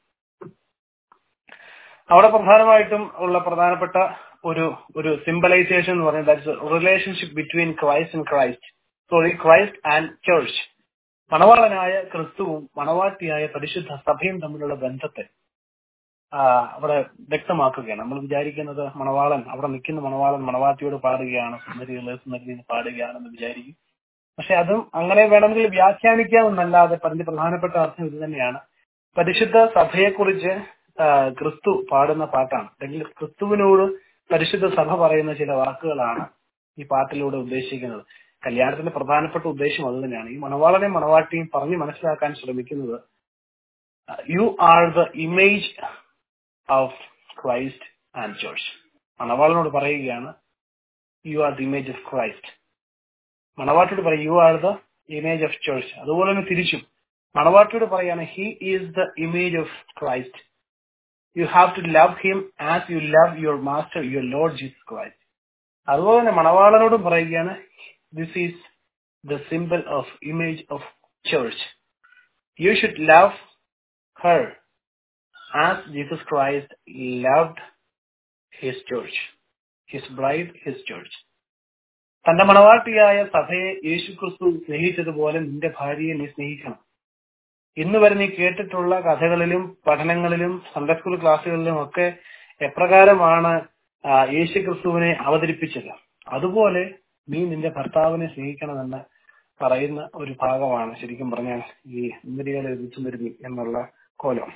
അവിടെ പ്രധാനമായിട്ടും ഉള്ള പ്രധാനപ്പെട്ട ഒരു ഒരു സിംബലൈസേഷൻ എന്ന് പറയുന്നത് relationship between Christ and Christ sorry Christ and church മണവാളനായ ക്രിസ്തുവും മണവാട്ടിയായ പരിശുദ്ധ സഭയും തമ്മിലുള്ള ബന്ധത്തെ ആ, അവിടെ വ്യക്തമാക്കുകയാണ് നമ്മൾ വിചാരിക്കുന്നത് മണവാളൻ അവിടെ നിൽക്കുന്ന മണവാളൻ മണവാട്ടിയോട് പാടുകയാണ് സുന്ദരികളെ സുന്ദരി എന്ന് പാടുകയാണെന്ന് വിചാരിക്കും പക്ഷെ അതും അങ്ങനെ വേണമെങ്കിൽ വ്യാഖ്യാനിക്കാമെന്നല്ലാതെ അതിന്റെ പ്രധാനപ്പെട്ട അർത്ഥം ഇത് തന്നെയാണ് പരിശുദ്ധ സഭയെക്കുറിച്ച് ആ, ക്രിസ്തു പാടുന്ന പാട്ടാണ് അല്ലെങ്കിൽ ക്രിസ്തുവിനോട് പരിശുദ്ധ സഭ പറയുന്ന ചില വാക്കുകളാണ് ഈ പാട്ടിലൂടെ ഉദ്ദേശിക്കുന്നത് കല്യാണത്തിന്റെ പ്രധാനപ്പെട്ട ഉദ്ദേശം അത് തന്നെയാണ് ഈ മണവാളനെയും മണവാട്ടിയും പറഞ്ഞ് മനസ്സിലാക്കാൻ ശ്രമിക്കുന്നത് you are the image of Christ and church മണവാളനോട് പറയുകയാണ് you are the image of Christ മണവാട്ടിയോട് പറയും you are the image of church അതുപോലെ തന്നെ തിരിച്ചും മണവാട്ടിയോട് പറയാണ് he is the image of Christ you have to love him as you love your master your Lord Jesus Christ അതുപോലെ തന്നെ മണവാളനോടും പറയുകയാണ് this is the symbol of image of church you should love her as Jesus Christ loved his church his bride his church തന്റെ മണവാട്ടിയായ സഭയെ യേശു ക്രിസ്തു സ്നേഹിച്ചതുപോലെ നിന്റെ ഭാര്യയെ നീ സ്നേഹിക്കണം ഇന്ന് വരെ നീ കേട്ടിട്ടുള്ള കഥകളിലും പഠനങ്ങളിലും സൺഡേ സ്കൂൾ ക്ലാസ്സുകളിലും ഒക്കെ എപ്രകാരമാണ് ആ, യേശു ക്രിസ്തുവിനെ അവതരിപ്പിച്ചത് അതുപോലെ നീ നിന്റെ ഭർത്താവിനെ സ്നേഹിക്കണമെന്ന് പറയുന്ന ഒരു ഭാഗമാണ് ശരിക്കും പറഞ്ഞാൽ ഈ ഇന്ദ്രികളെ എതിച്ചു വരുന്നു എന്നുള്ള കോലം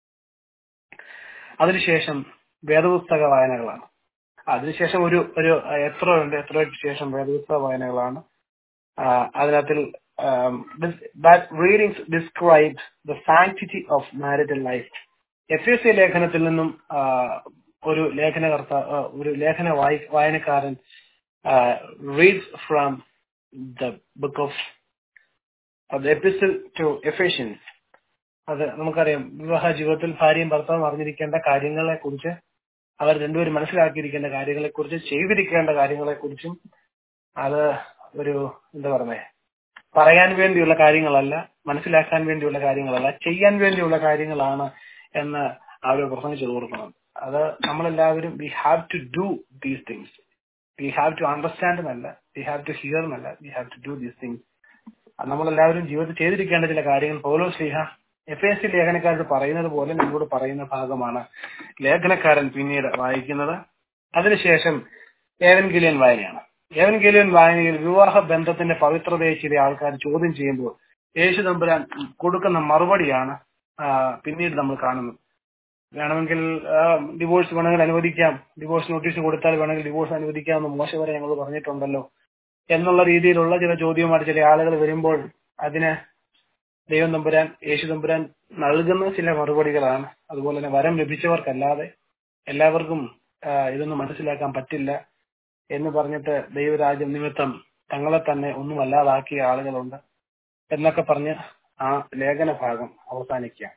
അതിനുശേഷം വേദപുസ്തക വായനകളാണ് അതിനുശേഷം ഒരു ഒരു എത്ര ഉണ്ട് എത്രയ്ക്ക് ശേഷം വേദപുസ്തക വായനകളാണ് ആ, അതിനകത്തിൽ readings describe the sanctity of marital life എഫ് എസ് സി ലേഖനത്തിൽ നിന്നും ആ, ഒരു ലേഖനകർത്ത ആ, ഒരു ലേഖന വായി വായനക്കാരൻ reads from the book of the epistle to Ephesians അത് നമുക്കറിയാം വിവാഹ ജീവിതത്തിൽ ഭാര്യയും ഭർത്താവും അറിഞ്ഞിരിക്കേണ്ട കാര്യങ്ങളെ കുറിച്ച് അവർ രണ്ടുപേരും മനസ്സിലാക്കിയിരിക്കേണ്ട കാര്യങ്ങളെ കുറിച്ച് ചെയ്തിരിക്കേണ്ട കാര്യങ്ങളെ കുറിച്ചും അത് ഒരു എന്താ പറയുന്നത് പറയാൻ വേണ്ടിയുള്ള കാര്യങ്ങളല്ല മനസ്സിലാക്കാൻ വേണ്ടിയുള്ള കാര്യങ്ങളല്ല ചെയ്യാൻ വേണ്ടിയുള്ള കാര്യങ്ങളാണ് എന്ന് അവർ പ്രസംഗിച്ചു കൊടുക്കുന്നത് അത് നമ്മളെല്ലാവരും we have to do these things we have to understand എന്നല്ല വി ഹാവ് ടു ഹിയർ എന്നല്ല we have to do these things നമ്മളെല്ലാവരും ജീവിതത്തിൽ ചെയ്തിരിക്കേണ്ട ചില കാര്യങ്ങൾ പൗലോ സ്ലീഹ എഫ് എസ് സി ലേഖനക്കാരോട് പറയുന്നത് പോലെ നമ്മളോട് പറയുന്ന ഭാഗമാണ് ലേഖനക്കാരൻ പിന്നീട് വായിക്കുന്നത് അതിനുശേഷം ഏവൻഗിലിയൻ വായനയാണ് ഏവൻഗിലിയൻ വായനയിൽ വിവാഹ ബന്ധത്തിന്റെ പവിത്രതയെ ചില ആൾക്കാർ ചോദ്യം ചെയ്യുമ്പോൾ യേശു തമ്പുരാൻ കൊടുക്കുന്ന മറുപടിയാണ് ആ, പിന്നീട് നമ്മൾ കാണുന്നത് വേണമെങ്കിൽ ഡിവോഴ്സ് വേണമെങ്കിൽ അനുവദിക്കാം ഡിവോഴ്സ് നോട്ടീസ് കൊടുത്താൽ വേണമെങ്കിൽ ഡിവോഴ്സ് അനുവദിക്കാമെന്ന് മോശ വരെ ഞങ്ങൾ പറഞ്ഞിട്ടുണ്ടല്ലോ എന്നുള്ള രീതിയിലുള്ള ചില ചോദ്യവുമായിട്ട് ചില ആളുകൾ വരുമ്പോൾ അതിന് ദൈവം തമ്പുരാൻ യേശു തമ്പുരാൻ നൽകുന്ന ചില മറുപടികളാണ് അതുപോലെ തന്നെ വരം ലഭിച്ചവർക്കല്ലാതെ എല്ലാവർക്കും ആ, ഇതൊന്നും മനസ്സിലാക്കാൻ പറ്റില്ല എന്ന് പറഞ്ഞിട്ട് ദൈവരാജ്യം നിമിത്തം തങ്ങളെ തന്നെ ഒന്നും അല്ലാതാക്കിയ ആളുകളുണ്ട് എന്നൊക്കെ പറഞ്ഞ് ആ ലേഖന ഭാഗം അവസാനിക്കുകയാണ്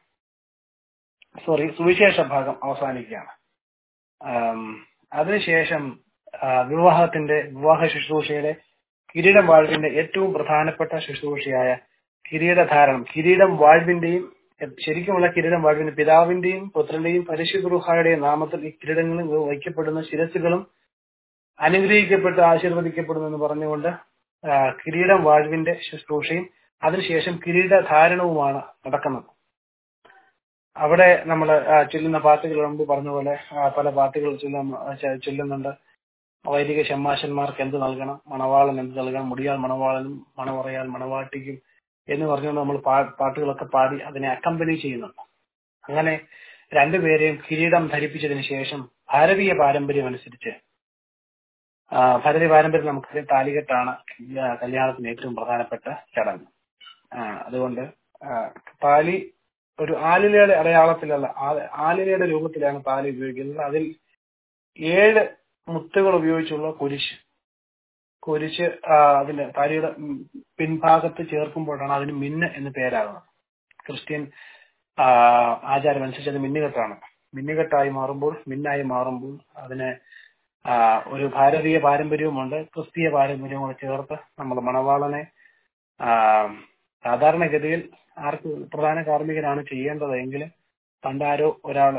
സോറി സുവിശേഷ ഭാഗം അവസാനിക്കുകയാണ് ആം, അതിനുശേഷം ആ, വിവാഹത്തിന്റെ വിവാഹ ശുശ്രൂഷയുടെ കിരീടം വാഴ്വിന്റെ ഏറ്റവും പ്രധാനപ്പെട്ട ശുശ്രൂഷയായ കിരീടധാരണം കിരീടം വാഴ്വിന്റെയും ശരിക്കുമുള്ള കിരീടം വാഴ്വിന്റെ പിതാവിന്റെയും പുത്രന്റെയും പരിശുദ്ധ നാമത്തിൽ ഈ കിരീടങ്ങളിൽ വയ്ക്കപ്പെടുന്ന ശിരസുകളും അനുഗ്രഹിക്കപ്പെട്ട് ആശീർവദിക്കപ്പെടുന്നു എന്ന് പറഞ്ഞുകൊണ്ട് ആ, കിരീടം വാഴ്വിന്റെ ശുശ്രൂഷയും അതിനുശേഷം കിരീടധാരണവുമാണ് നടക്കുന്നത് അവിടെ നമ്മൾ ചൊല്ലുന്ന പാട്ടുകൾ മുമ്പ് പറഞ്ഞ പോലെ ആ, പല പാട്ടുകൾ ചൊല്ലുന്ന ച- ചൊല്ലുന്നുണ്ട് വൈദിക ഷമ്മാശന്മാർക്ക് എന്ത് നൽകണം മണവാളൻ എന്ത് നൽകണം മുടിയാൽ മണവാളനും മണവറയാൽ മണവാട്ടിക്കും എന്ന് പറഞ്ഞുകൊണ്ട് നമ്മൾ പാ- പാട്ടുകളൊക്കെ പാടി അതിനെ അക്കമ്പനി ചെയ്യുന്നുണ്ട് അങ്ങനെ രണ്ടുപേരെയും കിരീടം ധരിപ്പിച്ചതിന് ശേഷം ഭാരതീയ പാരമ്പര്യം അനുസരിച്ച് ആ, ഭാരതീയ പാരമ്പര്യം നമുക്കറിയാം താലികെട്ടാണ് ആ, കല്യാണത്തിന് ഏറ്റവും പ്രധാനപ്പെട്ട ചടങ്ങ് ആ, അതുകൊണ്ട് ആ, താലി ഒരു ആലിലയുടെ അടയാളത്തിലുള്ള ആ- ആലിലയുടെ രൂപത്തിലാണ് താലി ഉപയോഗിക്കുന്നത് അതിൽ ഏഴ് മുത്തുകൾ ഉപയോഗിച്ചുള്ള കുരിശ് കുരിശ് ആ, അതിന്റെ താലിയുടെ ഉം, പിൻഭാഗത്ത് ചേർക്കുമ്പോഴാണ് അതിന് മിന്ന് എന്ന് പേരാകുന്നത് ക്രിസ്ത്യൻ ആ, ആചാരം അനുസരിച്ച് അത് മിന്നുകെട്ടാണ് മിന്നുകെട്ടായി മാറുമ്പോൾ മിന്നായി മാറുമ്പോൾ അതിന് ആ, ഒരു ഭാരതീയ പാരമ്പര്യവുമുണ്ട് ക്രിസ്തീയ പാരമ്പര്യവും കൂടെ ചേർത്ത് നമ്മൾ മണവാളനെ ആ, സാധാരണഗതിയിൽ ആർക്ക് പ്രധാന കാർമ്മികനാണ് ചെയ്യേണ്ടത് എങ്കിലും പണ്ടാരോ ഒരാൾ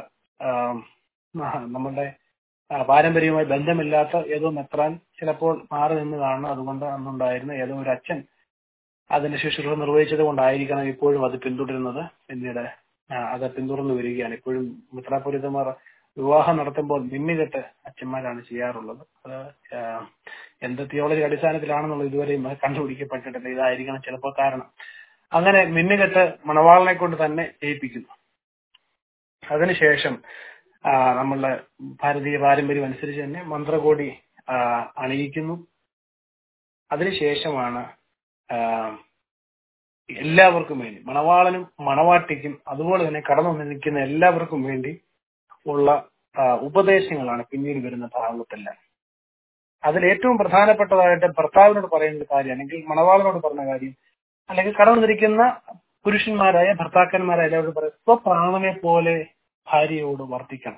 നമ്മളുടെ ആ, പാരമ്പര്യവുമായി ബന്ധമില്ലാത്ത ഏതോ മെത്രാൻ ചിലപ്പോൾ മാറി നിന്ന് കാണണം അതുകൊണ്ട് അന്നുണ്ടായിരുന്ന ഏതോ ഒരു അച്ഛൻ അതിന്റെ ശുശ്രൂഷ നിർവഹിച്ചത് കൊണ്ടായിരിക്കണം ഇപ്പോഴും അത് പിന്തുടരുന്നത് പിന്നീട് ആ, അത് പിന്തുടർന്നു വരികയാണ് ഇപ്പോഴും മിത്രാപുരിതമാർ വിവാഹം നടത്തുമ്പോൾ മിന്നുകെട്ട് അച്ഛന്മാരാണ് ചെയ്യാറുള്ളത് അത് ആ, എന്ത് തിയോളജി അടിസ്ഥാനത്തിലാണെന്നുള്ളത് ഇതുവരെയും കണ്ടുപിടിക്കപ്പെട്ടിട്ടില്ല ഇതായിരിക്കണം ചിലപ്പോൾ കാരണം അങ്ങനെ മിന്നുകെട്ട് മണവാളനെ കൊണ്ട് തന്നെ ചെയ്യിപ്പിക്കുന്നു അതിനുശേഷം ആ, നമ്മളുടെ ഭാരതീയ പാരമ്പര്യം അനുസരിച്ച് തന്നെ മന്ത്രകോടി ആ, അണിയിക്കുന്നു അതിനുശേഷമാണ് ആ, എല്ലാവർക്കും വേണ്ടി മണവാളനും മണവാട്ടിക്കും അതുപോലെ തന്നെ കടന്നു നിൽക്കുന്ന എല്ലാവർക്കും വേണ്ടി ഉള്ള ആ, ഉപദേശങ്ങളാണ് പിന്നീട് വരുന്ന ഭാഗത്തെല്ലാം അതിൽ ഏറ്റവും പ്രധാനപ്പെട്ടതായിട്ട് ഭർത്താവിനോട് പറയുന്ന കാര്യം അല്ലെങ്കിൽ മണവാളനോട് പറഞ്ഞ കാര്യം അല്ലെങ്കിൽ കടന്നിരിക്കുന്ന പുരുഷന്മാരായ ഭർത്താക്കന്മാരായ എല്ലാവരോടും പറയും സ്വപ്രാണനെ പോലെ ഭാര്യയോട് വർത്തിക്കണം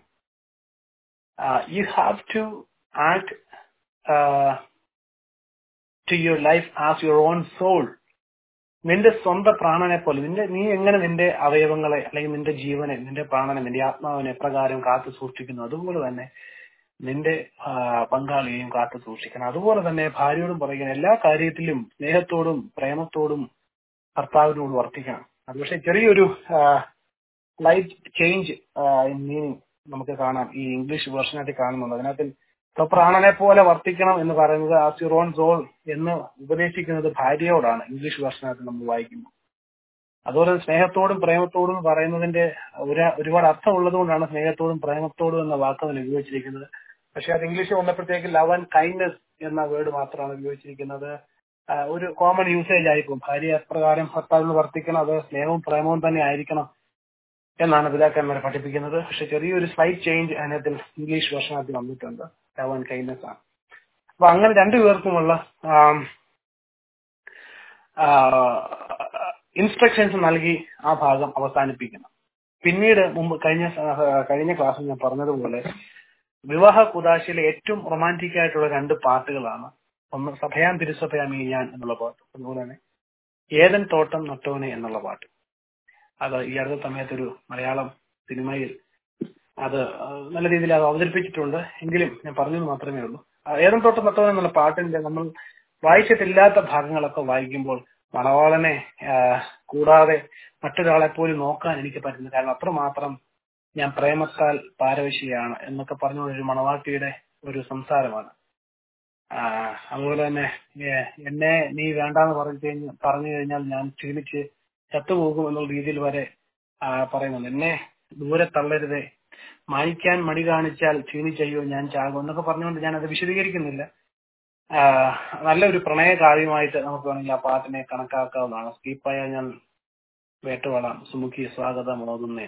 you have to act to your life as your own soul നിന്റെ സ്വന്തം പ്രാണനെ പോലെ നിന്റെ നീ എങ്ങനെ നിന്റെ അവയവങ്ങളെ അല്ലെങ്കിൽ നിന്റെ ജീവനെ നിന്റെ പ്രാണനെ നിന്റെ ആത്മാവിനെ എപ്രകാരം കാത്തു സൂക്ഷിക്കുന്നു അതുപോലെ തന്നെ നിന്റെ ആ, പങ്കാളിയെയും കാത്തു സൂക്ഷിക്കണം അതുപോലെ തന്നെ ഭാര്യയോടും പറയുന്ന എല്ലാ കാര്യത്തിലും സ്നേഹത്തോടും പ്രേമത്തോടും ഭർത്താവിനോട് വർത്തിക്കണം അത് പക്ഷെ ചെറിയൊരു ലൈറ്റ് ചേഞ്ച് ഇൻ മീനിങ് നമുക്ക് കാണാം ഈ ഇംഗ്ലീഷ് വേർഷനായിട്ട് കാണുന്നുണ്ട് അതിനകത്ത് സ്വപ്രാണനെ പോലെ വർത്തിക്കണം എന്ന് പറയുന്നത് ആ സിറോൺ സോൾ എന്ന് ഉപദേശിക്കുന്നത് ഭാര്യയോടാണ് ഇംഗ്ലീഷ് വേർഷനകത്ത് നമ്മൾ വായിക്കുമ്പോൾ അതുപോലെ തന്നെ സ്നേഹത്തോടും പ്രേമത്തോടും എന്ന് പറയുന്നതിന്റെ ഒരു ഒരുപാട് അർത്ഥം ഉള്ളതുകൊണ്ടാണ് സ്നേഹത്തോടും പ്രേമത്തോടും എന്ന വാക്ക് അതിൽ ഉപയോഗിച്ചിരിക്കുന്നത് പക്ഷെ അത് ഇംഗ്ലീഷിൽ വന്നപ്പോഴത്തേക്ക് ലവ് ആൻഡ് കൈൻഡ്നസ് എന്ന വേർഡ് മാത്രമാണ് ഉപയോഗിച്ചിരിക്കുന്നത് ആ, ഒരു കോമൺ യൂസേജ് ആയിരിക്കും ഭാര്യ എപ്രകാരം ഭർത്താവിന് വർത്തിക്കണം അത് സ്നേഹവും പ്രേമവും തന്നെ ആയിരിക്കണം എന്നാണ് പിതാക്കന്മാരെ പഠിപ്പിക്കുന്നത് പക്ഷെ ചെറിയൊരു സ്ലൈറ്റ് ചേഞ്ച് അതിനകത്ത് ഇംഗ്ലീഷ് വേർഷനകത്ത് വന്നിട്ടുണ്ട് ലവ് ആൻഡ് കൈൻഡ്നസ് ആണ് അപ്പൊ അങ്ങനെ രണ്ടുപേർക്കുമുള്ള ആം, ആ, ഇൻസ്ട്രക്ഷൻസ് നൽകി ആ ഭാഗം അവസാനിപ്പിക്കണം പിന്നീട് മുമ്പ് കഴിഞ്ഞ സ- കഴിഞ്ഞ ക്ലാസ്സിൽ ഞാൻ പറഞ്ഞതുപോലെ വിവാഹ കുദാശയിലെ ഏറ്റവും റൊമാൻറ്റിക് ആയിട്ടുള്ള രണ്ട് പാട്ടുകളാണ് ഒന്ന് സഭയാൻ തിരുസഭയാമി ഞാൻ എന്നുള്ള പാട്ട് അതുപോലെ തന്നെ ഏതൻ തോട്ടം നട്ടോനെ എന്നുള്ള പാട്ട് അത് ഈ അടുത്ത സമയത്തൊരു മലയാളം സിനിമയിൽ അത് ആ, നല്ല രീതിയിൽ അത് അവതരിപ്പിച്ചിട്ടുണ്ട് എങ്കിലും ഞാൻ പറഞ്ഞത് മാത്രമേ ഉള്ളൂ ആ, ഏതൻ തോട്ടം നട്ടോനെ എന്നുള്ള പാട്ടിന്റെ നമ്മൾ വായിച്ചിട്ടില്ലാത്ത ഭാഗങ്ങളൊക്കെ വായിക്കുമ്പോൾ മണവാളനെ ആ, കൂടാതെ മറ്റൊരാളെ പോലും നോക്കാൻ എനിക്ക് പറ്റുന്നു കാരണം അത്രമാത്രം ഞാൻ പ്രേമത്താൽ പാരവശിയാണ് എന്നൊക്കെ പറഞ്ഞുകൊണ്ട് ഒരു മണവാട്ടിയുടെ ഒരു സംസാരമാണ് ആ, അതുപോലെ തന്നെ ഏ, എന്നെ നീ വേണ്ടാന്ന് പറഞ്ഞു കഴിഞ്ഞ പറഞ്ഞു കഴിഞ്ഞാൽ ഞാൻ ക്ഷീണിച്ച് ചത്തുപോകും എന്നുള്ള രീതിയിൽ വരെ ആ, പറയുന്നുണ്ട് എന്നെ ദൂരെ തള്ളരുതേ മാനിക്കാൻ മടി കാണിച്ചാൽ ക്ഷീണിച്ചയ്യോ ഞാൻ ചാകും എന്നൊക്കെ പറഞ്ഞുകൊണ്ട് ഞാൻ അത് വിശദീകരിക്കുന്നില്ല ആ, നല്ലൊരു പ്രണയ കാവ്യമായിട്ട് നമുക്ക് വേണമെങ്കിൽ ആ പാട്ടിനെ കണക്കാക്കാവുന്നതാണ് സ്കീപ്പായ ഞാൻ വേട്ടുവളാം സുമുഖി സ്വാഗതം ഓതുന്നേൻ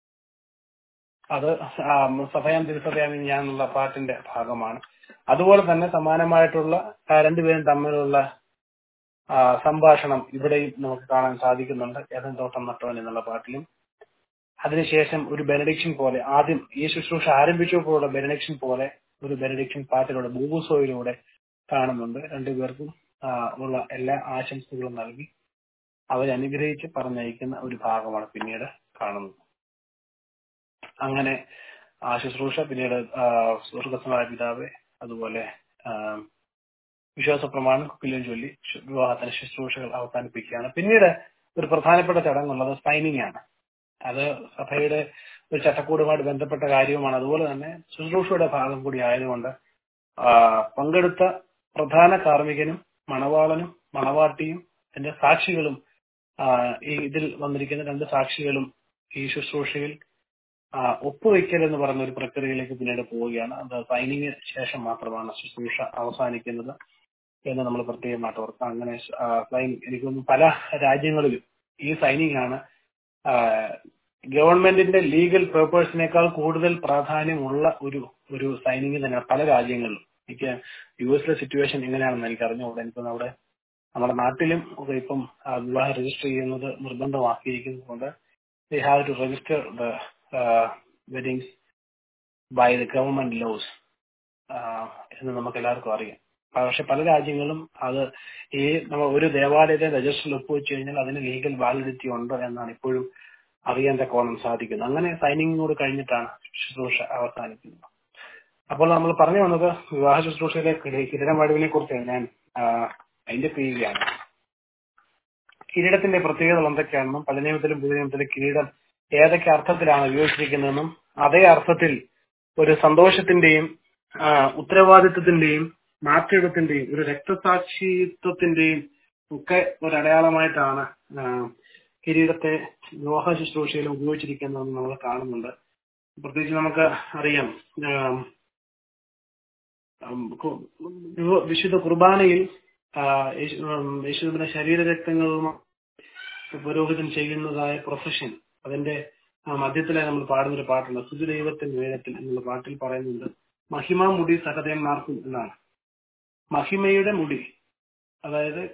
അത് ആ, സഭയാം തിരുസഭയാം ഞാനുള്ള പാട്ടിന്റെ ഭാഗമാണ് അതുപോലെ തന്നെ സമാനമായിട്ടുള്ള ആ, രണ്ടുപേരും തമ്മിലുള്ള ആ, സംഭാഷണം ഇവിടെയും നമുക്ക് കാണാൻ സാധിക്കുന്നുണ്ട് ഏതൻ തോട്ടം നട്ടവൻ എന്നുള്ള പാട്ടിലും അതിനുശേഷം ഒരു ബെനഡിക്ഷൻ പോലെ ആദ്യം ഈ ശുശ്രൂഷ ആരംഭിച്ചപ്പോഴുള്ള ബെനഡിക്ഷൻ പോലെ ഒരു ബെനഡിക്ഷൻ പാട്ടിലൂടെ ബൂബുസോയിലൂടെ കാണുന്നുണ്ട് രണ്ടുപേർക്കും ആ, ഉള്ള എല്ലാ ആശംസകളും നൽകി അവരെ അനുഗ്രഹിച്ച് പറഞ്ഞയക്കുന്ന ഒരു ഭാഗമാണ് പിന്നീട് കാണുന്നത് അങ്ങനെ ആ ശുശ്രൂഷ പിന്നീട് ആ, സ്വർഗസ്വനായ പിതാവെ അതുപോലെ ആ, വിശ്വാസ പ്രമാണം കുക്കിലും ചൊല്ലി ശു- വിവാഹത്തിന് ശുശ്രൂഷകൾ അവസാനിപ്പിക്കുകയാണ് പിന്നീട് ഒരു പ്രധാനപ്പെട്ട ചടങ്ങുള്ളത് സൈനിങ് ആണ് അത് സഭയുടെ ഒരു ചട്ടക്കൂടുമായിട്ട് ബന്ധപ്പെട്ട കാര്യവുമാണ് അതുപോലെ തന്നെ ശുശ്രൂഷയുടെ ഭാഗം കൂടി ആയതുകൊണ്ട് ആ, പങ്കെടുത്ത പ്രധാന കാർമ്മികനും മണവാളനും മണവാട്ടിയും അതിന്റെ സാക്ഷികളും ആ, ഈ ഇതിൽ വന്നിരിക്കുന്ന രണ്ട് സാക്ഷികളും ഈ ശുശ്രൂഷയിൽ ആ, ഒപ്പുവെക്കൽ എന്ന് പറയുന്ന ഒരു പ്രക്രിയയിലേക്ക് പിന്നീട് പോവുകയാണ് അത് സൈനിങ് ശേഷം മാത്രമാണ് ശുശ്രൂഷ അവസാനിക്കുന്നത് എന്ന് നമ്മൾ പ്രത്യേകമായിട്ട് ഓർക്കാം അങ്ങനെ ആ, സൈൻ എനിക്ക് തോന്നുന്നു പല രാജ്യങ്ങളിലും ഈ സൈനിങ് ആണ് ആ, ഗവൺമെന്റിന്റെ ലീഗൽ പേപ്പേഴ്സിനേക്കാൾ കൂടുതൽ പ്രാധാന്യമുള്ള ഒരു ഒരു സൈനിങ് തന്നെയാണ് പല രാജ്യങ്ങളിലും എനിക്ക് യു എസിലെ സിറ്റുവേഷൻ എങ്ങനെയാണെന്ന് എനിക്ക് അറിഞ്ഞുകൂടാ എനിക്ക് അവിടെ നമ്മുടെ നാട്ടിലും ഒക്കെ ഇപ്പം ആ, വിവാഹം രജിസ്റ്റർ ചെയ്യുന്നത് നിർബന്ധമാക്കിയിരിക്കുന്നതുകൊണ്ട് they have to register the uh, weddings by the government laws uh, എന്ന് നമുക്ക് എല്ലാവർക്കും അറിയാം പക്ഷെ പല രാജ്യങ്ങളും അത് ഈ നമ്മൾ ഒരു ദേവാലയത്തെ രജിസ്റ്ററിൽ ഒപ്പുവെച്ച് കഴിഞ്ഞാൽ അതിന് ലീഗൽ വാലിഡിറ്റി ഉണ്ട് എന്നാണ് ഇപ്പോഴും അറിയാൻ തക്കോണം സാധിക്കുന്നത് അങ്ങനെ സൈനിങ്ങോട് കഴിഞ്ഞിട്ടാണ് ശുശ്രൂഷ അവസാനിക്കുന്നത് അപ്പോൾ നമ്മൾ പറഞ്ഞു വന്നത് വിവാഹ ശുശ്രൂഷയിലെ കിരീ- കിരീടം വടിവിനെ കുറിച്ച് ഞാൻ അതിന്റെ ചെയ്യുകയാണ് കിരീടത്തിന്റെ പ്രത്യേകതകൾ എന്തൊക്കെയാണെന്നും പല നിയമത്തിലും പുതിയ നിയമത്തിലെ കിരീടം ഏതൊക്കെ അർത്ഥത്തിലാണ് ഉപയോഗിച്ചിരിക്കുന്നതെന്നും അതേ അർത്ഥത്തിൽ ഒരു സന്തോഷത്തിന്റെയും ആ, ഉത്തരവാദിത്വത്തിന്റെയും മാറ്റെടുത്തിന്റെയും ഒരു രക്തസാക്ഷിത്വത്തിന്റെയും ഒക്കെ ഒരു അടയാളമായിട്ടാണ് ആ, കിരീടത്തെ വിവാഹ ശുശ്രൂഷയിൽ ഉപയോഗിച്ചിരിക്കുന്നതെന്ന് നമ്മൾ കാണുന്നുണ്ട് പ്രത്യേകിച്ച് നമുക്ക് അറിയാം ആം, ഉം, കു- വിവ- വിശുദ്ധ കുർബാനയിൽ ആ, യേശു- ഉം, യേശുവിന്റെ ശരീരരക്തങ്ങളും പുരോഹിതൻ ചെയ്യുന്നതായ പ്രൊഫഷൻ അതിന്റെ ആ മധ്യത്തിലായി നമ്മൾ പാടുന്ന ഒരു പാട്ടുണ്ട് സുദൈവത്തിന്റെ വേദത്തിൽ എന്നുള്ള പാട്ടിൽ പറയുന്നുണ്ട് മഹിമ മുടി സഹതന്മാർക്കും എന്നാണ് മഹിമയുടെ മുടി അതായത്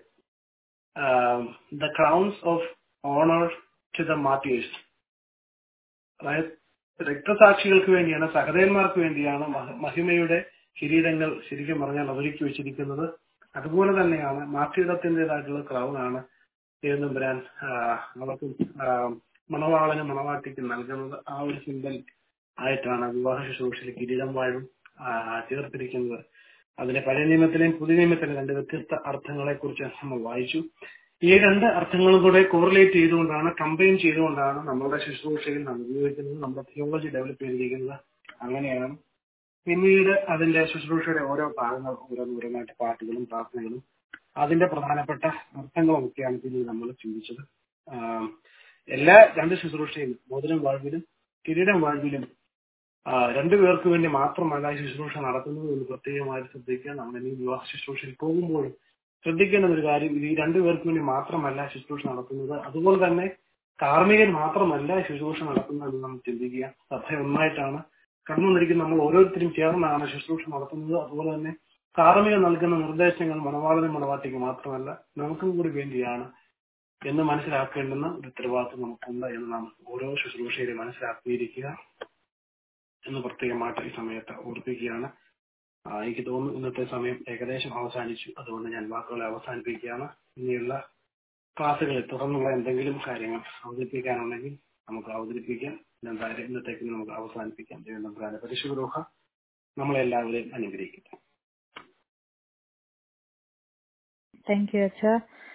the crowns of honour to the martyrs അതായത് രക്തസാക്ഷികൾക്ക് വേണ്ടിയാണ് സഹതന്മാർക്ക് വേണ്ടിയാണ് മഹ- മഹിമയുടെ കിരീടങ്ങൾ ശരിക്കും പറഞ്ഞാൽ ഒരുക്കി വെച്ചിരിക്കുന്നത് അതുപോലെ തന്നെയാണ് മാർട്ടിയിടത്തിൻ്റെതായിട്ടുള്ള ക്രൗൺ ആണ് തിരുവനന്തപുരാൻ അവർക്ക് മണവാളനും മണവാട്ടിക്കും നൽകുന്നത് ആ ഒരു സിമ്പൽ ആയിട്ടാണ് വിവാഹ ശുശ്രൂഷയിൽ കിരീടം വാഴും ആ, ചേർത്തിരിക്കുന്നത് അതിന്റെ പഴയ നിയമത്തിലെയും പുതിയ നിയമത്തിലെയും രണ്ട് വ്യത്യസ്ത അർത്ഥങ്ങളെ കുറിച്ച് നമ്മൾ വായിച്ചു ഈ രണ്ട് അർത്ഥങ്ങളും കൂടെ കോറിലേറ്റ് ചെയ്തുകൊണ്ടാണ് കമ്പൈൻ ചെയ്തുകൊണ്ടാണ് നമ്മളുടെ ശുശ്രൂഷയിൽ നാം ഉപയോഗിക്കുന്നത് നമ്മുടെ തിയോളജി ഡെവലപ്പ് ചെയ്തിരിക്കുന്നത് അങ്ങനെയാണ് പിന്നീട് അതിന്റെ ശുശ്രൂഷയുടെ ഓരോ ഭാഗങ്ങൾ ഓരോന്നോരോന്നായിട്ട് പാട്ടുകളും പ്രാർത്ഥനകളും അതിന്റെ പ്രധാനപ്പെട്ട അർത്ഥങ്ങളും ഒക്കെയാണ് പിന്നീട് നമ്മൾ ചിന്തിച്ചത് ആം, എല്ലാ രണ്ട് ശുശ്രൂഷയിലും മോതിരം വാഴ്വിലും കിരീടം വാഴ്വിലും ആ, രണ്ടുപേർക്ക് വേണ്ടി മാത്രമല്ല ഈ ശുശ്രൂഷ നടത്തുന്നത് എന്ന് പ്രത്യേകമായിട്ട് ശ്രദ്ധിക്കുക നമ്മൾ ഇനി വിവാഹ ശുശ്രൂഷയിൽ പോകുമ്പോഴും ശ്രദ്ധിക്കേണ്ട ഒരു കാര്യം ഇത് ഈ രണ്ടുപേർക്ക് വേണ്ടി മാത്രമല്ല ശുശ്രൂഷ നടത്തുന്നത് അതുപോലെ തന്നെ കാർമ്മികൻ മാത്രമല്ല ശുശ്രൂഷ നടത്തുന്നത് എന്ന് നമ്മൾ ചിന്തിക്കുക സഭ ഒന്നായിട്ടാണ് കടന്നു വന്നിരിക്കുന്ന നമ്മൾ ഓരോരുത്തരും ചേർന്നാണ് ശുശ്രൂഷ നടത്തുന്നത് അതുപോലെ തന്നെ കാർമ്മികൻ നൽകുന്ന നിർദ്ദേശങ്ങൾ മണവാളനും മണവാട്ടിക്ക് മാത്രമല്ല നമുക്കും കൂടി വേണ്ടിയാണ് എന്ന് മനസ്സിലാക്കേണ്ടുന്ന ഒരു ഉത്തരവാദിത്വം നമുക്കുണ്ട് എന്ന് നാം ഓരോ ശുശ്രൂഷയിലും മനസ്സിലാക്കിയിരിക്കുക എന്ന് പ്രത്യേകമായിട്ട് ഈ സമയത്ത് ഓർപ്പിക്കുകയാണ് ആ, എനിക്ക് തോന്നുന്നു ഇന്നത്തെ സമയം ഏകദേശം അവസാനിച്ചു അതുകൊണ്ട് ഞാൻ വാക്കുകളെ അവസാനിപ്പിക്കുകയാണ് ഇനിയുള്ള ക്ലാസ്സുകളിൽ തുടർന്നുള്ള എന്തെങ്കിലും കാര്യങ്ങൾ അവതരിപ്പിക്കാനുണ്ടെങ്കിൽ നമുക്ക് അവതരിപ്പിക്കാം എന്തായാലും ഇന്നത്തേക്ക് നമുക്ക് അവസാനിപ്പിക്കാം ദൈവം നമ്പുരാന്റെ പരിശുദ്രോഹ നമ്മളെല്ലാവരെയും അനുഗ്രഹിക്കട്ടെ താങ്ക് യു അച്ഛ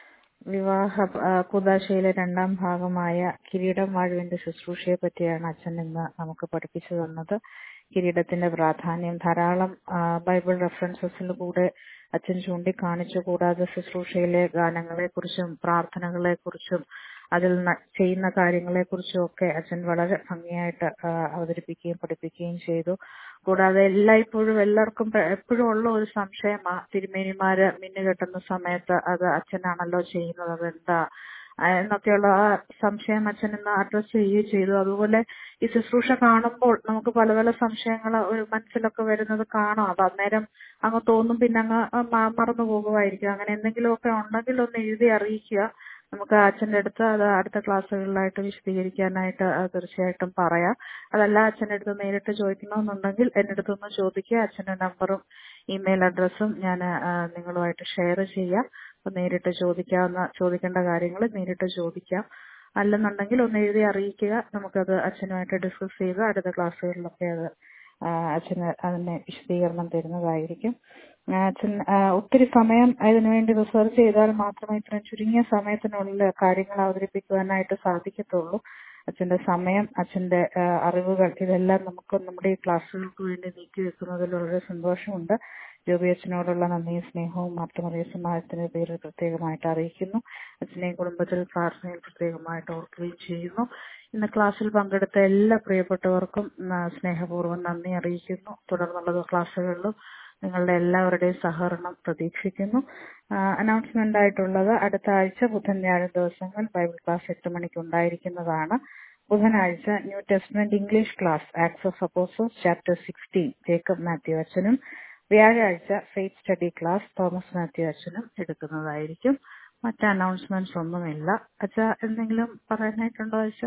വിവാഹ ആ, കുദാശയിലെ രണ്ടാം ഭാഗമായ കിരീടം വാഴുവിന്റെ ശുശ്രൂഷയെ പറ്റിയാണ് അച്ഛൻ ഇന്ന് നമുക്ക് പഠിപ്പിച്ചു തന്നത് കിരീടത്തിന്റെ പ്രാധാന്യം ധാരാളം ആ, ബൈബിൾ റെഫറൻസസിൽ കൂടെ അച്ഛൻ ചൂണ്ടിക്കാണിച്ചു കൂടാതെ ശുശ്രൂഷയിലെ ഗാനങ്ങളെ കുറിച്ചും പ്രാർത്ഥനകളെ കുറിച്ചും അതിൽ ന- ചെയ്യുന്ന കാര്യങ്ങളെ കുറിച്ചും ഒക്കെ അച്ഛൻ വളരെ ഭംഗിയായിട്ട് ആ, അവതരിപ്പിക്കുകയും പഠിപ്പിക്കുകയും ചെയ്തു കൂടാതെ എല്ലായ്പ്പോഴും എല്ലാവർക്കും പ- എപ്പോഴും ഉള്ള ഒരു സംശയമാ തിരുമേനിമാര് മിന്നുകെട്ടുന്ന സമയത്ത് അത് അച്ഛനാണല്ലോ ചെയ്യുന്നത് അതെന്താ ആ, എന്നൊക്കെയുള്ള ആ സംശയം അച്ഛൻ ഇന്ന് അഡ്രസ് ചെയ്യുകയും ചെയ്തു അതുപോലെ ഈ ശുശ്രൂഷ കാണുമ്പോൾ നമുക്ക് പല പല സംശയങ്ങൾ ഒരു മനസ്സിലൊക്കെ വരുന്നത് കാണാം അത് അന്നേരം അങ്ങ് തോന്നും പിന്നെ അങ്ങ് മ- മറന്നു പോകുമായിരിക്കും അങ്ങനെ എന്തെങ്കിലുമൊക്കെ ഉണ്ടെങ്കിൽ ഒന്ന് എഴുതി അറിയിക്കുക നമുക്ക് അച്ഛൻ്റെ അടുത്ത് അത് അടുത്ത ക്ലാസ്സുകളിലായിട്ട് വിശദീകരിക്കാനായിട്ട് ആ, തീർച്ചയായിട്ടും പറയാം അതല്ല അച്ഛൻ്റെ അടുത്ത് നേരിട്ട് ചോദിക്കണമെന്നുണ്ടെങ്കിൽ എൻ്റെ അടുത്തൊന്ന് ചോദിക്കുക അച്ഛൻ്റെ നമ്പറും ഇമെയിൽ അഡ്രസ്സും ഞാൻ നിങ്ങളുമായിട്ട് ഷെയർ ചെയ്യാം അപ്പൊ നേരിട്ട് ചോദിക്കാവുന്ന ചോദിക്കേണ്ട കാര്യങ്ങൾ നേരിട്ട് ചോദിക്കാം അല്ലെന്നുണ്ടെങ്കിൽ ഒന്ന് എഴുതി അറിയിക്കുക നമുക്കത് അച്ഛനുമായിട്ട് ഡിസ്കസ് ചെയ്ത് അടുത്ത ക്ലാസ്സുകളിലൊക്കെ അത് ആ, അച്ഛന് അതിന്റെ വിശദീകരണം തരുന്നതായിരിക്കും ആ, അച്ഛൻ ആ, ഒത്തിരി സമയം അതിനുവേണ്ടി റിസർച്ച് ചെയ്താൽ മാത്രമേ ഇത്രയും ചുരുങ്ങിയ സമയത്തിനുള്ളിൽ കാര്യങ്ങൾ അവതരിപ്പിക്കുവാനായിട്ട് സാധിക്കത്തുള്ളൂ അച്ഛന്റെ സമയം അച്ഛന്റെ ആ, അറിവുകൾ ഇതെല്ലാം നമുക്ക് നമ്മുടെ ഈ ക്ലാസ്സുകൾക്ക് വേണ്ടി നീക്കി വെക്കുന്നതിൽ വളരെ സന്തോഷമുണ്ട് ജോബി അച്ഛനോടുള്ള നന്ദിയും സ്നേഹവും മാർത്തമറിയ സമാജത്തിന്റെ പേരിൽ പ്രത്യേകമായിട്ട് അറിയിക്കുന്നു അച്ഛനെയും കുടുംബത്തിൽ പ്രാർത്ഥനയിൽ പ്രത്യേകമായിട്ട് ഓർക്കുകയും ചെയ്യുന്നു ഇന്ന് ക്ലാസ്സിൽ പങ്കെടുത്ത എല്ലാ പ്രിയപ്പെട്ടവർക്കും ആ, സ്നേഹപൂർവ്വം നന്ദി അറിയിക്കുന്നു തുടർന്നുള്ള ക്ലാസ്സുകളിലും നിങ്ങളുടെ എല്ലാവരുടെയും സഹകരണം പ്രതീക്ഷിക്കുന്നു അനൗൺസ്മെന്റ് ആയിട്ടുള്ളത് അടുത്ത ആഴ്ച ബുധൻ വ്യാഴം ദിവസങ്ങൾ ബൈബിൾ ക്ലാസ് എട്ട് മണിക്ക് ഉണ്ടായിരിക്കുന്നതാണ് ബുധനാഴ്ച New Testament English class Acts of അപ്പോസോസ് ചാപ്റ്റർ സിക്സ്റ്റീൻ ജേക്കബ് മാത്യു അച്ഛനും വ്യാഴാഴ്ച faith study class Thomas Mathew അച്ഛനും എടുക്കുന്നതായിരിക്കും മറ്റ് അനൗൺസ്മെന്റ്സ് ഒന്നുമില്ല അച്ഛ എന്തെങ്കിലും പറയാനായിട്ടുണ്ടോ അച്ഛ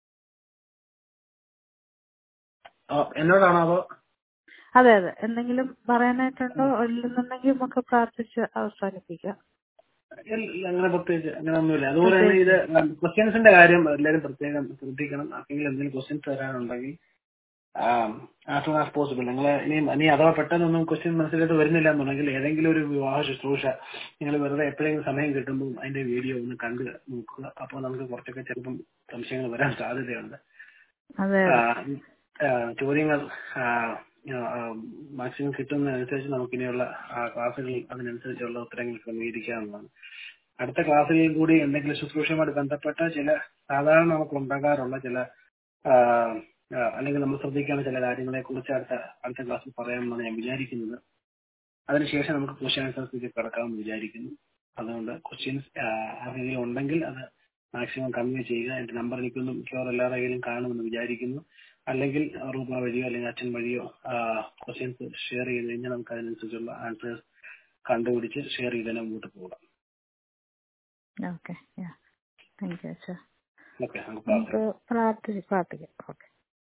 ആ, എന്നോടാണോ അതോ അതെ അതെ എന്തെങ്കിലും പറയാനായിട്ടുണ്ടോ ഇല്ലെന്നുണ്ടെങ്കിൽ നമുക്ക് പ്രാർത്ഥിച്ച് അവസാനിപ്പിക്കാം ഇല്ല, അങ്ങനെ പ്രത്യേകിച്ച് അങ്ങനെ ഒന്നുമില്ല അതുപോലെ തന്നെ ഇത് ക്വസ്റ്റ്യൻസിന്റെ കാര്യം എല്ലാവരും പ്രത്യേകം ശ്രദ്ധിക്കണം ആർക്കെങ്കിലും എന്തെങ്കിലും ക്വസ്റ്റ്യൻസ് തരാനുണ്ടെങ്കിൽ ആസ് സൂൺ ആസ് പോസിബിൾ നിങ്ങൾ ഇനി ഇനി അഥവാ പെട്ടെന്നൊന്നും ക്വസ്റ്റ്യൻ മനസ്സിലോട്ട് വരുന്നില്ല എന്നുണ്ടെങ്കിൽ ഏതെങ്കിലും ഒരു വിവാഹ ശുശ്രൂഷ നിങ്ങൾ വെറുതെ എപ്പോഴെങ്കിലും സമയം കിട്ടുമ്പോൾ അതിന്റെ വീഡിയോ ഒന്ന് കണ്ട് നോക്കുക അപ്പോൾ നമുക്ക് കുറച്ചൊക്കെ ചിലപ്പം സംശയങ്ങൾ വരാൻ സാധ്യതയുണ്ട് അതെ ആ, ആ, ചോദ്യങ്ങൾ മാക്സിമം കിട്ടുന്നതനുസരിച്ച് നമുക്കിനിയുള്ള ആ, ക്ലാസ്സുകൾ അതിനനുസരിച്ചുള്ള ഉത്തരങ്ങൾ ക്രമീകരിക്കാവുന്നതാണ് അടുത്ത ക്ലാസ്സുകളിൽ കൂടി എന്തെങ്കിലും ശുശ്രൂഷയുമായിട്ട് ബന്ധപ്പെട്ട ചില സാധാരണ നമുക്ക് ഉണ്ടാകാറുള്ള ചില ആ, ആ, അല്ലെങ്കിൽ നമ്മൾ ശ്രദ്ധിക്കേണ്ട ചില കാര്യങ്ങളെ കുറിച്ച് അടുത്ത അടുത്ത ക്ലാസ്സിൽ പറയാമെന്നാണ് ഞാൻ വിചാരിക്കുന്നത് അതിനുശേഷം നമുക്ക് ക്വസ്റ്റ്യൻ ആൻസേഴ്സിലേക്ക് കിടക്കാമെന്ന് വിചാരിക്കുന്നു അതുകൊണ്ട് ക്വസ്റ്റ്യൻസ് ആരെങ്കിലും ഉണ്ടെങ്കിൽ അത് മാക്സിമം കമ്മ്യൂ ചെയ്യുക എന്റെ നമ്പർ എനിക്കൊന്നും മിക്കവാറും എല്ലാവരുടെ കയ്യിലും കാണുമെന്ന് വിചാരിക്കുന്നു അല്ലെങ്കിൽ റൂപ വഴിയോ അല്ലെങ്കിൽ അച്ഛൻ വഴിയോ ക്വസ്റ്റ്യൻസ് ഷെയർ ചെയ്ത് കഴിഞ്ഞാൽ നമുക്ക് അതിനനുസരിച്ചുള്ള ആൻസേഴ്സ് കണ്ടുപിടിച്ച് ഷെയർ ചെയ്ത് തന്നെ മുമ്പോട്ട് പോകാം ഓക്കെ താങ്ക് യു അച്ഛ ഓക്കെ നമുക്ക് നമുക്ക് പ്രാർത്ഥിച്ച് പ്രാർത്ഥിക്കാം ഓക്കെ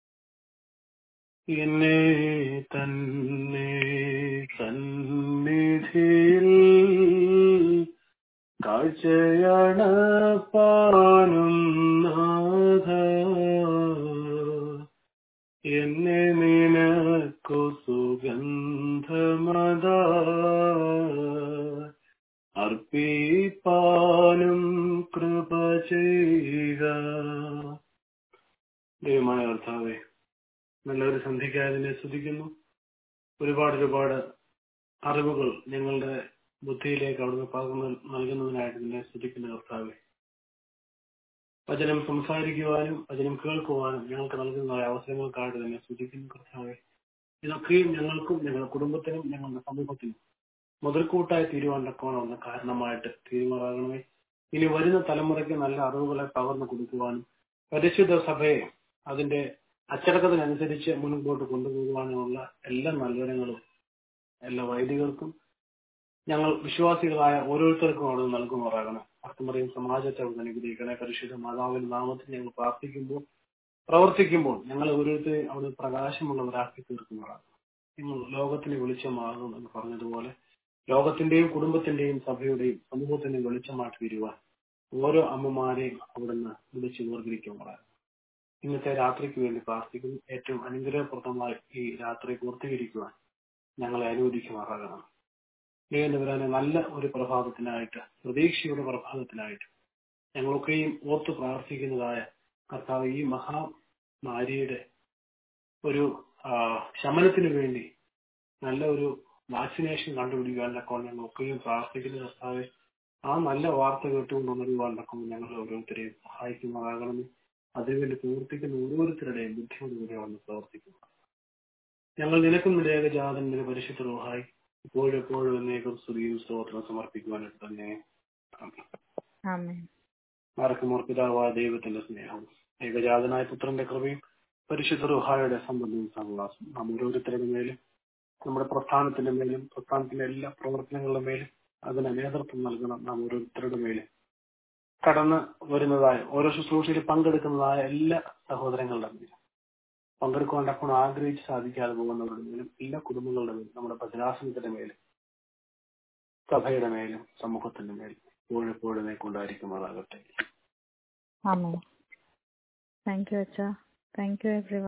എന്നെ തന്നെ സന്നിധിയിൽ കാഴ്ചയണപ്പാനും നാഥ എന്നെ നിനക്കു സുഗന്ധമത അർപ്പിപ്പാനും കൃപ ചെയ്യുക ദൈവമായ കർത്താവേ നല്ലൊരു സന്ധിക്കായതിനെ സ്തുതിക്കുന്നു ഒരുപാട് ഒരുപാട് അറിവുകൾ ഞങ്ങളുടെ ബുദ്ധിയിലേക്ക് അവിടുന്ന് പകർന്നു നൽകുന്നതിനായിട്ട് നിന്നെ സ്തുതിക്കുന്ന കർത്താവെ വചനം സംസാരിക്കുവാനും വചനം കേൾക്കുവാനും ഞങ്ങൾക്ക് നൽകുന്ന അവസരങ്ങൾക്കായിട്ട് തന്നെ സ്തുതിക്കുന്നു കർത്താവെ ഇതൊക്കെയും ഞങ്ങൾക്കും ഞങ്ങളുടെ കുടുംബത്തിനും ഞങ്ങളുടെ സമൂഹത്തിനും മുതൽക്കൂട്ടായി തീരുവാണ്ടക്കോണമെന്ന കാരണമായിട്ട് തീരുമാനമാകണമേ ഇനി വരുന്ന തലമുറയ്ക്ക് നല്ല അറിവുകളെ പകർന്നു കൊടുക്കുവാനും പരിശുദ്ധ സഭയെ അതിന്റെ അച്ചടക്കത്തിനനുസരിച്ച് മുൻപോട്ട് കൊണ്ടുപോകുവാനുമുള്ള എല്ലാ നൽവരങ്ങളും എല്ലാ വൈദികർക്കും ഞങ്ങൾ വിശ്വാസികളായ ഓരോരുത്തർക്കും അവിടെ നൽകുമാറാകണം അർത്ഥമറിയും സമാജത്തെ അവിടെ അനുഗ്രഹിക്കണേ പരിശുദ്ധ മാതാവിന്റെ നാമത്തിൽ ഞങ്ങൾ പ്രാർത്ഥിക്കുമ്പോൾ പ്രവർത്തിക്കുമ്പോൾ ഞങ്ങൾ ഓരോരുത്തരെയും അവിടെ പ്രകാശമുള്ളവരാക്കി തീർക്കുന്നതാണ് നിങ്ങൾ ലോകത്തിന് വെളിച്ചമാകും എന്ന് പറഞ്ഞതുപോലെ ലോകത്തിന്റെയും കുടുംബത്തിന്റെയും സഭയുടെയും സമൂഹത്തിന്റെയും വെളിച്ചമാക്കി തീരുവാൻ ഓരോ അമ്മമാരെയും അവിടുന്ന് വിളിച്ച് വേർതിരിക്കുമാറാകും ഇന്നത്തെ രാത്രിക്ക് വേണ്ടി പ്രാർത്ഥിക്കുന്നു ഏറ്റവും അനുഗ്രഹപ്രദമായി ഈ രാത്രി പൂർത്തീകരിക്കുവാൻ ഞങ്ങളെ അനുവദിക്കുമാറാകണം ദൈവനവരാനെ നല്ല ഒരു പ്രഭാതത്തിനായിട്ട് പ്രതീക്ഷയുടെ പ്രഭാതത്തിനായിട്ട് ഞങ്ങളൊക്കെയും ഓർത്ത് പ്രാർത്ഥിക്കുന്നതായ കർത്താവ് ഈ മഹാമാരിയുടെ ഒരു ആ, ശമനത്തിന് വേണ്ടി നല്ല ഒരു വാക്സിനേഷൻ കണ്ടുപിടിക്കാനൊക്കെ ഞങ്ങളൊക്കെയും പ്രാർത്ഥിക്കുന്ന കർത്താവ് ആ നല്ല വാർത്ത കേട്ടുകൊണ്ട് ഉണരുവാനൊക്കെ ഞങ്ങൾ ഓരോരുത്തരെയും സഹായിക്കുന്നതാകണമെന്ന് അതിനുവേണ്ടി പ്രവർത്തിക്കുന്ന ഓരോരുത്തരുടെയും ബുദ്ധിമുട്ടുകൂടെ വന്ന് പ്രവർത്തിക്കുന്നു ഞങ്ങൾ നിനക്കും നിരേകജാതൻ നിന്റെ പരിശുദ്ധ റോഹായി ഇപ്പോഴും എപ്പോഴും എന്നേക്കും സ്തുതിയും സ്തോത്രം സമർപ്പിക്കുവാനായിട്ട് തന്നെ ആമേൻ. ആമേൻ ആർക്കും പിതാവായ ദൈവത്തിന്റെ സ്നേഹവും ഏകജാതനായ പുത്രന്റെ കൃപയും പരിശുദ്ധ റുഹായുടെ സംബന്ധവും സഹവാസം നാം ഓരോരുത്തരുടെ മേലും നമ്മുടെ പ്രസ്ഥാനത്തിന്റെ മേലും പ്രസ്ഥാനത്തിന്റെ എല്ലാ പ്രവർത്തനങ്ങളുടെ മേലും അതിന് നേതൃത്വം നൽകണം നാം ഓരോരുത്തരുടെ മേലും കടന്ന് വരുന്നതായ ഓരോ ശുശ്രൂഷയിൽ പങ്കെടുക്കുന്നതായ എല്ലാ സഹോദരങ്ങളുടെ മേലും പങ്കെടുക്കുവാൻ അപ്പോൾ ആഗ്രഹിച്ച് സാധിക്കാതെ പോകുന്നവരുടെ മേലും എല്ലാ കുടുംബങ്ങളുടെ മേലും നമ്മുടെ ഭദ്രാസനത്തിന്റെ മേലും സഭയുടെ മേലും സമൂഹത്തിന്റെ മേലും എപ്പോഴെപ്പോഴും കൊണ്ടായിരിക്കുമാറാകട്ടെ ആമേൻ താങ്ക് യു അച്ഛാ താങ്ക് യു എവ്രി